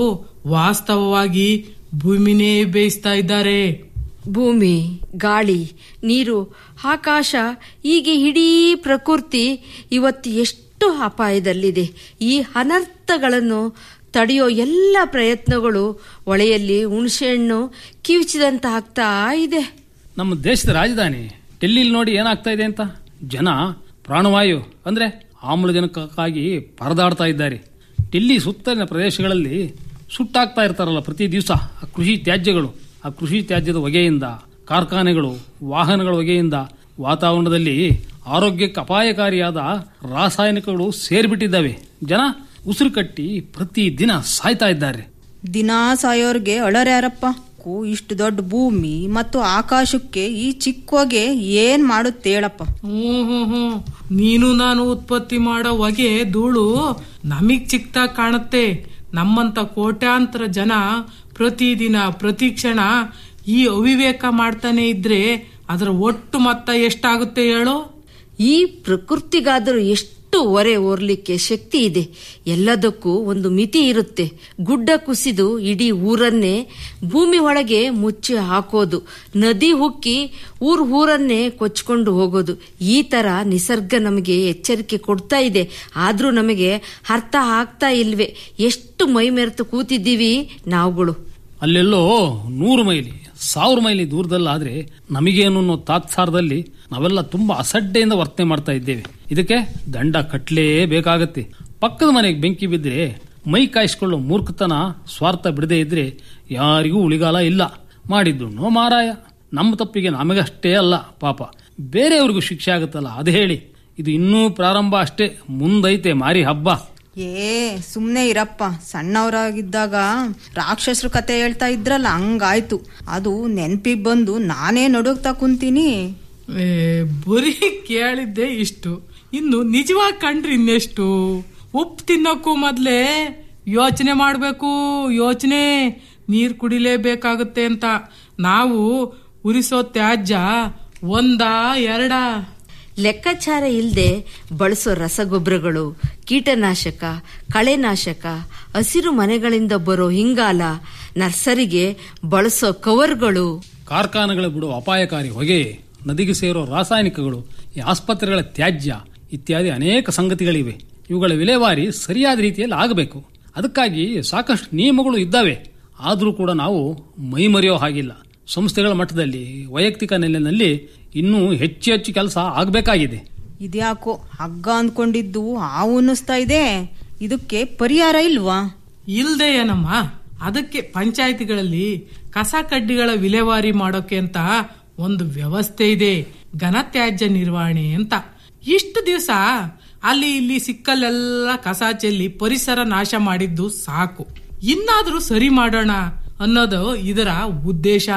ವಾಸ್ತವವಾಗಿ ಭೂಮಿನೇ ಬೇಯಿಸ್ತಾ ಇದ್ದಾರೆ ಭೂಮಿ ಗಾಳಿ ನೀರು ಆಕಾಶ ಹೀಗೆ ಇಡೀ ಪ್ರಕೃತಿ ಇವತ್ತು ಎಷ್ಟು ಅಪಾಯದಲ್ಲಿದೆ ಈ ಅನರ್ಥಗಳನ್ನು ತಡೆಯೋ ಎಲ್ಲ ಪ್ರಯತ್ನಗಳು ಹೊಳೆಯಲ್ಲಿ ಹುಣಸೆಹಣ್ಣು ಕಿವಿಚಿದಂತ ಆಗ್ತಾ ಇದೆ ನಮ್ಮ ದೇಶದ ರಾಜಧಾನಿ ಡೆಲ್ಲಿಲಿ ನೋಡಿ ಏನಾಗ್ತಾ ಇದೆ ಅಂತ ಜನ ಪ್ರಾಣವಾಯು ಅಂದ್ರೆ ಆಮ್ಲಜನಕಕ್ಕಾಗಿ ಪರದಾಡ್ತಾ ಇದ್ದಾರೆ ಡೆಲ್ಲಿ ಸುತ್ತಲಿನ ಪ್ರದೇಶಗಳಲ್ಲಿ ಸುಟ್ಟಾಗ್ತಾ ಇರ್ತಾರಲ್ಲ ಪ್ರತಿ ದಿವಸ ಆ ಕೃಷಿ ತ್ಯಾಜ್ಯಗಳು ಆ ಕೃಷಿ ತ್ಯಾಜ್ಯದ ಹೊಗೆಯಿಂದ ಕಾರ್ಖಾನೆಗಳು ವಾಹನಗಳ ಹೊಗೆಯಿಂದ ವಾತಾವರಣದಲ್ಲಿ ಆರೋಗ್ಯಕ್ಕೆ ಅಪಾಯಕಾರಿಯಾದ ರಾಸಾಯನಿಕಗಳು ಸೇರ್ಬಿಟ್ಟಿದ್ದಾವೆ ಜನ ಉಸಿರು ಕಟ್ಟಿ ಪ್ರತಿ ದಿನ ಸಾಯ್ತಾ ಇದ್ದಾರೆ ದಿನಾ ಸಾಯೋರ್ಗೆ ಅಳರ್ಯಾರಪ್ಪ ಕೂ ಇಷ್ಟು ದೊಡ್ಡ ಭೂಮಿ ಮತ್ತು ಆಕಾಶಕ್ಕೆ ಈ ಚಿಕ್ಕ ಹೊಗೆ ಏನ್ ಮಾಡುತ್ತೆ ಹೇಳಪ್ಪ ಹ್ಮ್ ಹ್ಮ್ ಹ್ಮ್ ನೀನು ನಾನು ಉತ್ಪತ್ತಿ ಮಾಡೋ ಹೊಗೆ ಧೂಳು ನಮಗ್ ಚಿಕ್ತಾಗ್ ಕಾಣುತ್ತೆ ನಮ್ಮಂತ ಕೋಟ್ಯಾಂತರ ಜನ ಪ್ರತಿದಿನ ಪ್ರತಿ ಕ್ಷಣ ಈ ಅವಿವೇಕ ಮಾಡ್ತಾನೆ ಇದ್ರೆ ಅದರ ಒಟ್ಟು ಮೊತ್ತ ಎಷ್ಟಾಗುತ್ತೆ ಹೇಳು ಈ ಪ್ರಕೃತಿಗಾದರೂ ಎಷ್ಟು ಹೊರೆ ಓರ್ಲಿಕ್ಕೆ ಶಕ್ತಿ ಇದೆ ಎಲ್ಲದಕ್ಕೂ ಒಂದು ಮಿತಿ ಇರುತ್ತೆ ಗುಡ್ಡ ಕುಸಿದು ಇಡೀ ಊರನ್ನೇ ಭೂಮಿ ಒಳಗೆ ಮುಚ್ಚಿ ಹಾಕೋದು ನದಿ ಹುಕ್ಕಿ ಊರ್ ಊರನ್ನೇ ಕೊಚ್ಕೊಂಡು ಹೋಗೋದು ಈ ತರ ನಿಸರ್ಗ ನಮಗೆ ಎಚ್ಚರಿಕೆ ಕೊಡ್ತಾ ಇದೆ ಆದ್ರೂ ನಮಗೆ ಅರ್ಥ ಆಗ್ತಾ ಇಲ್ವೇ ಎಷ್ಟು ಮೈಮೆರೆತು ಕೂತಿದ್ದೀವಿ ನಾವುಗಳು ಅಲ್ಲೆಲ್ಲೋ ನೂರು ಮೈಲಿ ಸಾವಿರ ಮೈಲಿ ದೂರದಲ್ಲಾದ್ರೆ ನಮಗೇನು ಅನ್ನೋ ತಾತ್ಸಾರದಲ್ಲಿ ನಾವೆಲ್ಲ ತುಂಬಾ ಅಸಡ್ಡೆಯಿಂದ ವರ್ತನೆ ಮಾಡ್ತಾ ಇದ್ದೇವೆ ಇದಕ್ಕೆ ದಂಡ ಕಟ್ಲೇ ಬೇಕಾಗತ್ತೆ ಪಕ್ಕದ ಮನೆಗೆ ಬೆಂಕಿ ಬಿದ್ದರೆ ಮೈ ಕಾಯಿಸ್ಕೊಳ್ಳೋ ಮೂರ್ಖತನ ಸ್ವಾರ್ಥ ಬಿಡದೇ ಇದ್ರೆ ಯಾರಿಗೂ ಉಳಿಗಾಲ ಇಲ್ಲ ಮಾಡಿದ್ದು ಮಾರಾಯ ನಮ್ಮ ತಪ್ಪಿಗೆ ನಮಗಷ್ಟೇ ಅಲ್ಲ ಪಾಪ ಬೇರೆಯವ್ರಿಗೂ ಶಿಕ್ಷೆ ಆಗುತ್ತಲ್ಲ ಅದು ಹೇಳಿ ಇದು ಇನ್ನೂ ಪ್ರಾರಂಭ ಅಷ್ಟೇ ಮುಂದೈತೆ ಮಾರಿ ಹಬ್ಬ ಏ ಸುಮ್ನೆ ಇರಪ್ಪ ಸಣ್ಣವರಾಗಿದ್ದಾಗ ರಾಕ್ಷಸರ ಕತೆ ಹೇಳ್ತಾ ಇದ್ರಲ್ಲ ಹಂಗಾಯ್ತು ಅದು ನೆನ್ಪಿಗ್ ಬಂದು ನಾನೇ ನಡುಗ್ತಾ ಕುಂತೀನಿ ಏ, ಬರೀ ಕೇಳಿದ್ದೆ ಇಷ್ಟು ಇನ್ನು ನಿಜವಾಗಿ ಕಂಡ್ರಿ ಇನ್ನೆಷ್ಟು ಉಪ್ಪು ತಿನ್ನೋಕ್ಕೂ ಮೊದ್ಲೇ ಯೋಚನೆ ಮಾಡ್ಬೇಕು ಯೋಚನೆ ನೀರ್ ಕುಡಿಲೇಬೇಕಾಗುತ್ತೆ ಅಂತ ನಾವು ಉರಿಸೋ ತ್ಯಾಜ್ಯ ಒಂದಾ ಎರಡಾ ಲೆಕ್ಕಾಚಾರ ಇಲ್ಲದೆ ಬಳಸೋ ರಸಗೊಬ್ಬರಗಳು ಕೀಟನಾಶಕ ಕಳೆನಾಶಕ ಹಸಿರು ಮನೆಗಳಿಂದ ಬರೋ ಹಿಂಗಾಲ ನರ್ಸರಿಗೆ ಬಳಸೋ ಕವರ್ಗಳು ಕಾರ್ಖಾನೆಗಳ ಬಿಡುವ ಅಪಾಯಕಾರಿ ಹೊಗೆ ನದಿಗೆ ಸೇರೋ ರಾಸಾಯನಿಕಗಳು ಈ ಆಸ್ಪತ್ರೆಗಳ ತ್ಯಾಜ್ಯ ಇತ್ಯಾದಿ ಅನೇಕ ಸಂಗತಿಗಳಿವೆ ಇವುಗಳ ವಿಲೇವಾರಿ ಸರಿಯಾದ ರೀತಿಯಲ್ಲಿ ಆಗಬೇಕು ಅದಕ್ಕಾಗಿ ಸಾಕಷ್ಟು ನಿಯಮಗಳು ಇದ್ದಾವೆ ಆದರೂ ಕೂಡ ನಾವು ಮೈಮರೆಯೋ ಹಾಗಿಲ್ಲ ಸಂಸ್ಥೆಗಳ ಮಟ್ಟದಲ್ಲಿ ವೈಯಕ್ತಿಕ ನೆಲೆಯಲ್ಲಿ ಇನ್ನೂ ಹೆಚ್ಚು ಹೆಚ್ಚು ಕೆಲಸ ಆಗಬೇಕಾಗಿದೆ ಇದ್ಯಾಕೋ ಹಗ್ಗ ಅಂದ್ಕೊಂಡಿದ್ದು ಹಾವು ಅನ್ನಿಸ್ತಾ ಇದೆ ಇದಕ್ಕೆ ಪರಿಹಾರ ಇಲ್ವಾ ಇಲ್ದೆ ಏನಮ್ಮ ಅದಕ್ಕೆ ಪಂಚಾಯಿತಿಗಳಲ್ಲಿ ಕಸ ಕಡ್ಡಿಗಳ ವಿಲೇವಾರಿ ಮಾಡೋಕೆ ಅಂತ ಒಂದು ವ್ಯವಸ್ಥೆ ಇದೆ ಘನತ್ಯಾಜ್ಯ ನಿರ್ವಹಣೆ ಅಂತ ಇಷ್ಟು ದಿವಸ ಅಲ್ಲಿ ಇಲ್ಲಿ ಸಿಕ್ಕಲ್ಲೆಲ್ಲ ಕಸ ಚೆಲ್ಲಿ ಪರಿಸರ ನಾಶ ಮಾಡಿದ್ದು ಸಾಕು ಇನ್ನಾದ್ರೂ ಸರಿ ಮಾಡೋಣ ಅನ್ನೋದು ಇದರ ಉದ್ದೇಶ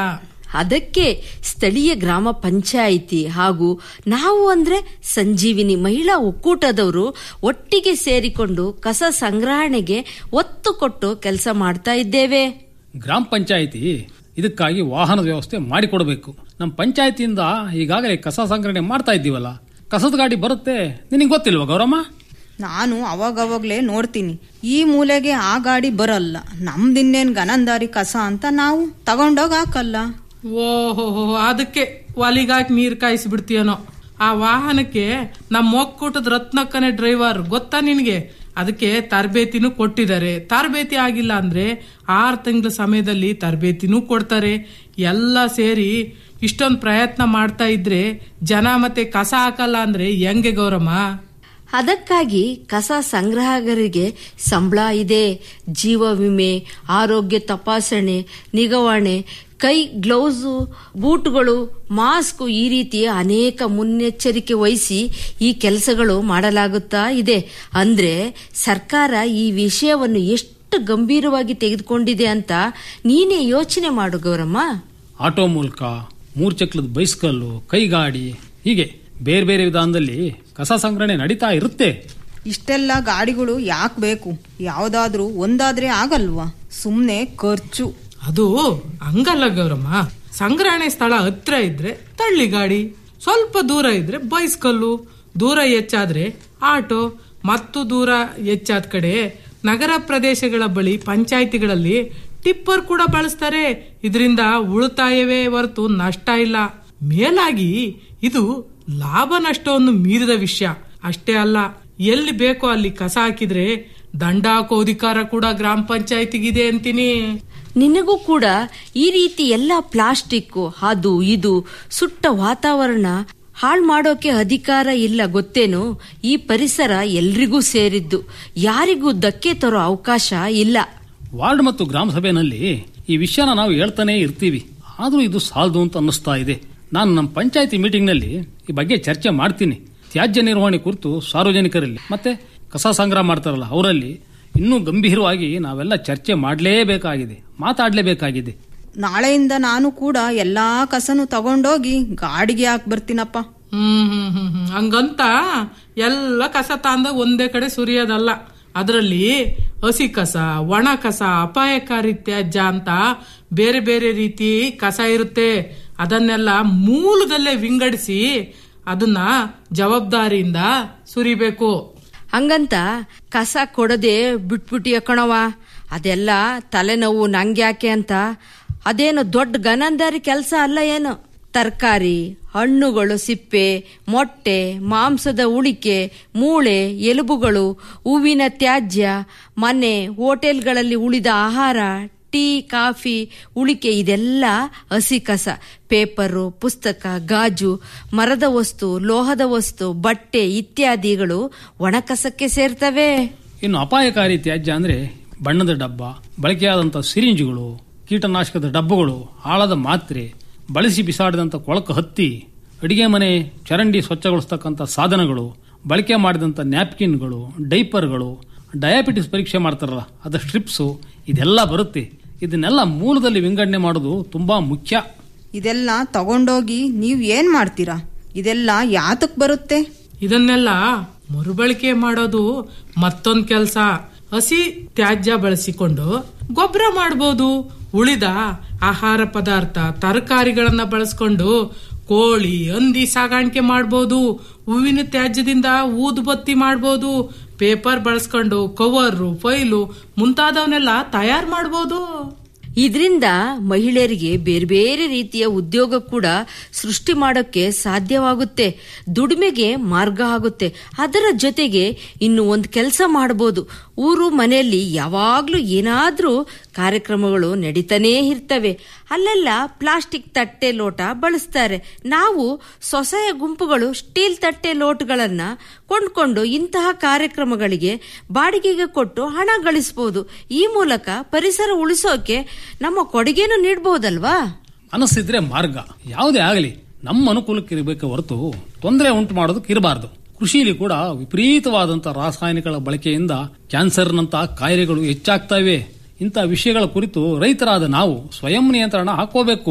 ಅದಕ್ಕೆ ಸ್ಥಳೀಯ ಗ್ರಾಮ ಪಂಚಾಯಿತಿ ಹಾಗೂ ನಾವು ಅಂದ್ರೆ ಸಂಜೀವಿನಿ ಮಹಿಳಾ ಒಕ್ಕೂಟದವರು ಒಟ್ಟಿಗೆ ಸೇರಿಕೊಂಡು ಕಸ ಸಂಗ್ರಹಣೆಗೆ ಒತ್ತು ಕೊಟ್ಟು ಕೆಲಸ ಮಾಡ್ತಾ ಇದ್ದೇವೆ ಗ್ರಾಮ ಪಂಚಾಯಿತಿ ಇದಕ್ಕಾಗಿ ವಾಹನದ ವ್ಯವಸ್ಥೆ ಮಾಡಿಕೊಡಬೇಕು ನಮ್ಮ ಪಂಚಾಯತಿಯಿಂದ ಈಗಾಗಲೇ ಕಸ ಸಂಗ್ರಹಣೆ ಮಾಡ್ತಾ ಇದ್ದೀವಲ್ಲ ಕಸದ ಗಾಡಿ ಬರುತ್ತೆ ನಿನಗೆ ಗೊತ್ತಿಲ್ವಾ ಗೌರಮ್ಮ ನಾನು ಅವಾಗವಾಗ್ಲೇ ನೋಡ್ತೀನಿ ಈ ಮೂಲೆಗೆ ಆ ಗಾಡಿ ಬರಲ್ಲ ನಮ್ದಿನ್ನೇನ್ ಗನಂದಾರಿ ಕಸ ಅಂತ ನಾವು ತಗೊಂಡೋಗ್ ಹಾಕಲ್ಲ ಓಹೋ ಅದಕ್ಕೆ ಒಲಿಗಾಕಿ ನೀರ್ ಕಾಯಿಸ್ಬಿಡ್ತೀಯನೋ ಆ ವಾಹನಕ್ಕೆ ನಮ್ಮ ಒಕ್ಕೂಟದ ರತ್ನಕ್ಕನೆ ಡ್ರೈವರ್ ಗೊತ್ತಾ ನಿನಗೆ ಅದಕ್ಕೆ ತರಬೇತಿನೂ ಕೊಟ್ಟಿದ್ದಾರೆ ತರಬೇತಿ ಆಗಿಲ್ಲ ಅಂದ್ರೆ ಆರು ತಿಂಗಳ ಸಮಯದಲ್ಲಿ ತರಬೇತಿನೂ ಕೊಡ್ತಾರೆ ಎಲ್ಲ ಸೇರಿ ಇಷ್ಟೊಂದು ಪ್ರಯತ್ನ ಮಾಡ್ತಾ ಇದ್ರೆ ಜನ ಮತ್ತೆ ಕಸ ಹಾಕಲ್ಲ ಅಂದ್ರೆ ಹೆಂಗೆ ಗೌರಮ್ಮ ಅದಕ್ಕಾಗಿ ಕಸ ಸಂಗ್ರಾಹಕರಿಗೆ ಸಂಬಳ ಇದೆ ಜೀವ ವಿಮೆ ಆರೋಗ್ಯ ತಪಾಸಣೆ ನಿಗವಾಣೆ ಕೈ ಗ್ಲೌಸು ಬೂಟ್ಗಳು ಮಾಸ್ಕ್ ಈ ರೀತಿಯ ಅನೇಕ ಮುನ್ನೆಚ್ಚರಿಕೆ ವಹಿಸಿ ಈ ಕೆಲಸಗಳು ಮಾಡಲಾಗುತ್ತಾ ಇದೆ ಅಂದ್ರೆ ಸರ್ಕಾರ ಈ ವಿಷಯವನ್ನು ಎಷ್ಟು ಗಂಭೀರವಾಗಿ ತೆಗೆದುಕೊಂಡಿದೆ ಅಂತ ನೀನೇ ಯೋಚನೆ ಮಾಡು ಗೌರಮ್ಮ ಆಟೋ ಮೂಲಕ ಮೂರ್ ಚಕ್ರದ ಬೈಸ್ಕಲ್ಲು ಕೈಗಾಡಿ ಹೀಗೆ ಬೇರೆ ಬೇರೆ ವಿಧಾನದಲ್ಲಿ ಕಸ ಸಂಗ್ರಹಣೆ ನಡೀತಾ ಇರುತ್ತೆ ಇಷ್ಟೆಲ್ಲ ಗಾಡಿಗಳು ಯಾಕೆ ಬೇಕು ಯಾವ್ದಾದ್ರೂ ಒಂದಾದ್ರೆ ಆಗಲ್ವಾ ಸುಮ್ನೆ ಖರ್ಚು ಅದು ಹಂಗಲ್ಲ ಗೌರಮ್ಮ ಸಂಗ್ರಹಣೆ ಸ್ಥಳ ಹತ್ರ ಇದ್ರೆ ತಳ್ಳಿ ಗಾಡಿ ಸ್ವಲ್ಪ ದೂರ ಇದ್ರೆ ಬೈಸ್ಕಲ್ಲು ದೂರ ಹೆಚ್ಚಾದ್ರೆ ಆಟೋ ಮತ್ತು ದೂರ ಹೆಚ್ಚಾದ ಕಡೆ ನಗರ ಪ್ರದೇಶಗಳ ಬಳಿ ಪಂಚಾಯಿತಿಗಳಲ್ಲಿ ಟಿಪ್ಪರ್ ಕೂಡ ಬಳಸ್ತಾರೆ ಇದರಿಂದ ಉಳಿತಾಯವೇ ಹೊರತು ನಷ್ಟ ಇಲ್ಲ ಮೇಲಾಗಿ ಇದು ಲಾಭ ನಷ್ಟವನ್ನು ಮೀರಿದ ವಿಷಯ ಅಷ್ಟೇ ಅಲ್ಲ ಎಲ್ಲಿ ಬೇಕೋ ಅಲ್ಲಿ ಕಸ ಹಾಕಿದ್ರೆ ದಂಡ ಹಾಕೋ ಅಧಿಕಾರ ಕೂಡ ಗ್ರಾಮ ಪಂಚಾಯತಿಗಿದೆ ಅಂತೀನಿ ನಿನಗೂ ಕೂಡ ಈ ರೀತಿ ಎಲ್ಲ ಪ್ಲಾಸ್ಟಿಕ್ ಅದು ಇದು ಸುಟ್ಟ ವಾತಾವರಣ ಹಾಳು ಮಾಡೋಕೆ ಅಧಿಕಾರ ಇಲ್ಲ ಗೊತ್ತೇನು ಈ ಪರಿಸರ ಎಲ್ರಿಗೂ ಸೇರಿದ್ದು ಯಾರಿಗೂ ಧಕ್ಕೆ ತರೋ ಅವಕಾಶ ಇಲ್ಲ ವಾರ್ಡ್ ಮತ್ತು ಗ್ರಾಮ ಸಭೆಯಲ್ಲಿ ಈ ವಿಷಯನ ನಾವು ಹೇಳ್ತಾನೆ ಇರ್ತೀವಿ ಆದ್ರೂ ಇದು ಸಾಲದು ಅಂತ ಅನ್ನಿಸ್ತಾ ಇದೆ ನಾನು ನಮ್ಮ ಪಂಚಾಯತಿ ಮೀಟಿಂಗ್ನಲ್ಲಿ ಈ ಬಗ್ಗೆ ಚರ್ಚೆ ಮಾಡ್ತೀನಿ ತ್ಯಾಜ್ಯ ನಿರ್ವಹಣೆ ಕುರಿತು ಸಾರ್ವಜನಿಕರಲ್ಲಿ ಮತ್ತೆ ಕಸ ಸಂಗ್ರಹ ಮಾಡ್ತಾರಲ್ಲ ಅವರಲ್ಲಿ ಇನ್ನೂ ಗಂಭೀರವಾಗಿ ನಾವೆಲ್ಲ ಚರ್ಚೆ ಮಾಡಲೇಬೇಕಾಗಿದೆ ಮಾತಾಡಲೇಬೇಕಾಗಿದೆ ನಾಳೆಯಿಂದ ನಾನು ಕೂಡ ಎಲ್ಲಾ ಕಸನು ತಗೊಂಡೋಗಿ ಗಾಡಿಗೆ ಹಾಕ್ ಬರ್ತೀನಪ್ಪ ಹ್ಮ್ ಹ್ಮ್ ಹ್ಮ್ ಹ್ಮ್ ಹಂಗಂತ ಎಲ್ಲ ಕಸ ತಾಂದ ಒಂದೇ ಕಡೆ ಸುರಿಯೋದಲ್ಲ ಅದರಲ್ಲಿ ಹಸಿ ಕಸ ಒಣ ಕಸ ಅಪಾಯಕಾರಿ ತ್ಯಾಜ್ಯ ಅಂತ ಬೇರೆ ಬೇರೆ ರೀತಿ ಕಸ ಇರುತ್ತೆ ಅದನ್ನೆಲ್ಲ ಮೂಲದಲ್ಲೇ ವಿಂಗಡಿಸಿ ಅದನ್ನ ಜವಾಬ್ದಾರಿಯಿಂದ ಸುರಿಬೇಕು ಹಂಗಂತ ಕಸ ಕೊಡದೆ ಬಿಟ್ಬಿಟ್ಟಿಯ ಕಣವ ಅದೆಲ್ಲ ತಲೆನೋವು ನಂಗ್ಯಾಕೆ ಅಂತ ಅದೇನು ದೊಡ್ಡ ಗನಂದಾರಿ ಕೆಲಸ ಅಲ್ಲ ಏನು ತರಕಾರಿ ಹಣ್ಣುಗಳು ಸಿಪ್ಪೆ ಮೊಟ್ಟೆ ಮಾಂಸದ ಉಳಿಕೆ ಮೂಳೆ ಎಲುಬುಗಳು ಹೂವಿನ ತ್ಯಾಜ್ಯ ಮನೆ ಹೋಟೆಲ್ಗಳಲ್ಲಿ ಉಳಿದ ಆಹಾರ ಟೀ ಕಾಫಿ ಉಳಿಕೆ ಇದೆಲ್ಲ ಹಸಿ ಕಸ ಪೇಪರು ಪುಸ್ತಕ ಗಾಜು ಮರದ ವಸ್ತು ಲೋಹದ ವಸ್ತು ಬಟ್ಟೆ ಇತ್ಯಾದಿಗಳು ಒಣಕಸಕ್ಕೆ ಸೇರ್ತವೆ ಇನ್ನು ಅಪಾಯಕಾರಿ ತ್ಯಾಜ್ಯ ಅಂದ್ರೆ ಬಣ್ಣದ ಡಬ್ಬ ಬಳಕೆಯಾದಂಥ ಸಿರಿಂಜ್ಗಳು ಕೀಟನಾಶಕದ ಡಬ್ಬಗಳು ಆಳದ ಮಾತ್ರೆ ಬಳಸಿ ಬಿಸಾಡಿದಂಥ ಕೊಳಕು ಹತ್ತಿ ಅಡಿಗೆ ಮನೆ ಚರಂಡಿ ಸ್ವಚ್ಛಗೊಳಿಸ್ತಕ್ಕಂಥ ಸಾಧನಗಳು ಬಳಕೆ ಮಾಡಿದಂಥ ನ್ಯಾಪ್ಕಿನ್ಗಳು ಡೈಪರ್ಗಳು ಡಯಾಬಿಟಿಸ್ ಪರೀಕ್ಷೆ ಮಾಡ್ತಾರಲ್ಲ ಅದ ಸ್ಟ್ರಿಪ್ಸು ಇದೆಲ್ಲ ಬರುತ್ತೆ ಇದನ್ನೆಲ್ಲ ಮೂಲದಲ್ಲಿ ವಿಂಗಡಣೆ ಮಾಡೋದು ತುಂಬಾ ಮುಖ್ಯ ಇದೆಲ್ಲ ತಗೊಂಡೋಗಿ ನೀವ್ ಏನ್ ಮಾಡ್ತೀರಾ ಇದೆಲ್ಲ ಯಾತಕ್ ಬರುತ್ತೆ ಇದನ್ನೆಲ್ಲ ಮರುಬಳಕೆ ಮಾಡೋದು ಮತ್ತೊಂದ್ ಕೆಲ್ಸ ಹಸಿ ತ್ಯಾಜ್ಯ ಬಳಸಿಕೊಂಡು ಗೊಬ್ಬರ ಮಾಡ್ಬೋದು ಉಳಿದ ಆಹಾರ ಪದಾರ್ಥ ತರಕಾರಿಗಳನ್ನ ಬಳಸ್ಕೊಂಡು ಕೋಳಿ ಹಂದಿ ಸಾಗಾಣಿಕೆ ಮಾಡ್ಬೋದು ಹೂವಿನ ತ್ಯಾಜ್ಯದಿಂದ ಊದುಬತ್ತಿ ಮಾಡ್ಬೋದು ಪೇಪರ್ ಬಳಸ್ಕೊಂಡು ಕವರು ಫೈಲು ಮುಂತಾದವನ್ನೆಲ್ಲ ತಯಾರು ಮಾಡ್ಬೋದು ಇದರಿಂದ ಮಹಿಳೆಯರಿಗೆ ಬೇರೆ ಬೇರೆ ರೀತಿಯ ಉದ್ಯೋಗ ಕೂಡ ಸೃಷ್ಟಿ ಮಾಡೋಕ್ಕೆ ಸಾಧ್ಯವಾಗುತ್ತೆ ದುಡಿಮೆಗೆ ಮಾರ್ಗ ಆಗುತ್ತೆ ಅದರ ಜೊತೆಗೆ ಇನ್ನು ಒಂದು ಕೆಲಸ ಮಾಡಬಹುದು ಊರು ಮನೆಯಲ್ಲಿ ಯಾವಾಗ್ಲೂ ಏನಾದ್ರೂ ಕಾರ್ಯಕ್ರಮಗಳು ನಡೀತಾನೇ ಇರ್ತವೆ ಅಲ್ಲೆಲ್ಲ ಪ್ಲಾಸ್ಟಿಕ್ ತಟ್ಟೆ ಲೋಟ ಬಳಸ್ತಾರೆ ನಾವು ಸ್ವಸಹಾಯ ಗುಂಪುಗಳು ಸ್ಟೀಲ್ ತಟ್ಟೆ ಲೋಟಗಳನ್ನ ಕೊಂಡ್ಕೊಂಡು ಇಂತಹ ಕಾರ್ಯಕ್ರಮಗಳಿಗೆ ಬಾಡಿಗೆಗೆ ಕೊಟ್ಟು ಹಣ ಗಳಿಸಬಹುದು ಈ ಮೂಲಕ ಪರಿಸರ ಉಳಿಸೋಕೆ ನಮ್ಮ ಕೊಡುಗೆನೂ ನೀಡಬಹುದಲ್ವಾ ಅನಿಸಿದ್ರೆ ಮಾರ್ಗ ಯಾವುದೇ ಆಗಲಿ ನಮ್ಮ ಅನುಕೂಲಕ್ಕೆ ಇರಬೇಕು ಹೊರತು ತೊಂದರೆ ಉಂಟು ಮಾಡೋದಕ್ಕೆ ಇರಬಾರ್ದು ಕೃಷಿಲಿ ಕೂಡ ವಿಪರೀತವಾದಂಥ ರಾಸಾಯನಿಕಗಳ ಬಳಕೆಯಿಂದ ಕ್ಯಾನ್ಸರ್ನಂತ ಕಾಯಿಲೆಗಳು ಹೆಚ್ಚಾಗ್ತಾ ಇವೆ ಇಂಥ ವಿಷಯಗಳ ಕುರಿತು ರೈತರಾದ ನಾವು ಸ್ವಯಂ ನಿಯಂತ್ರಣ ಹಾಕೋಬೇಕು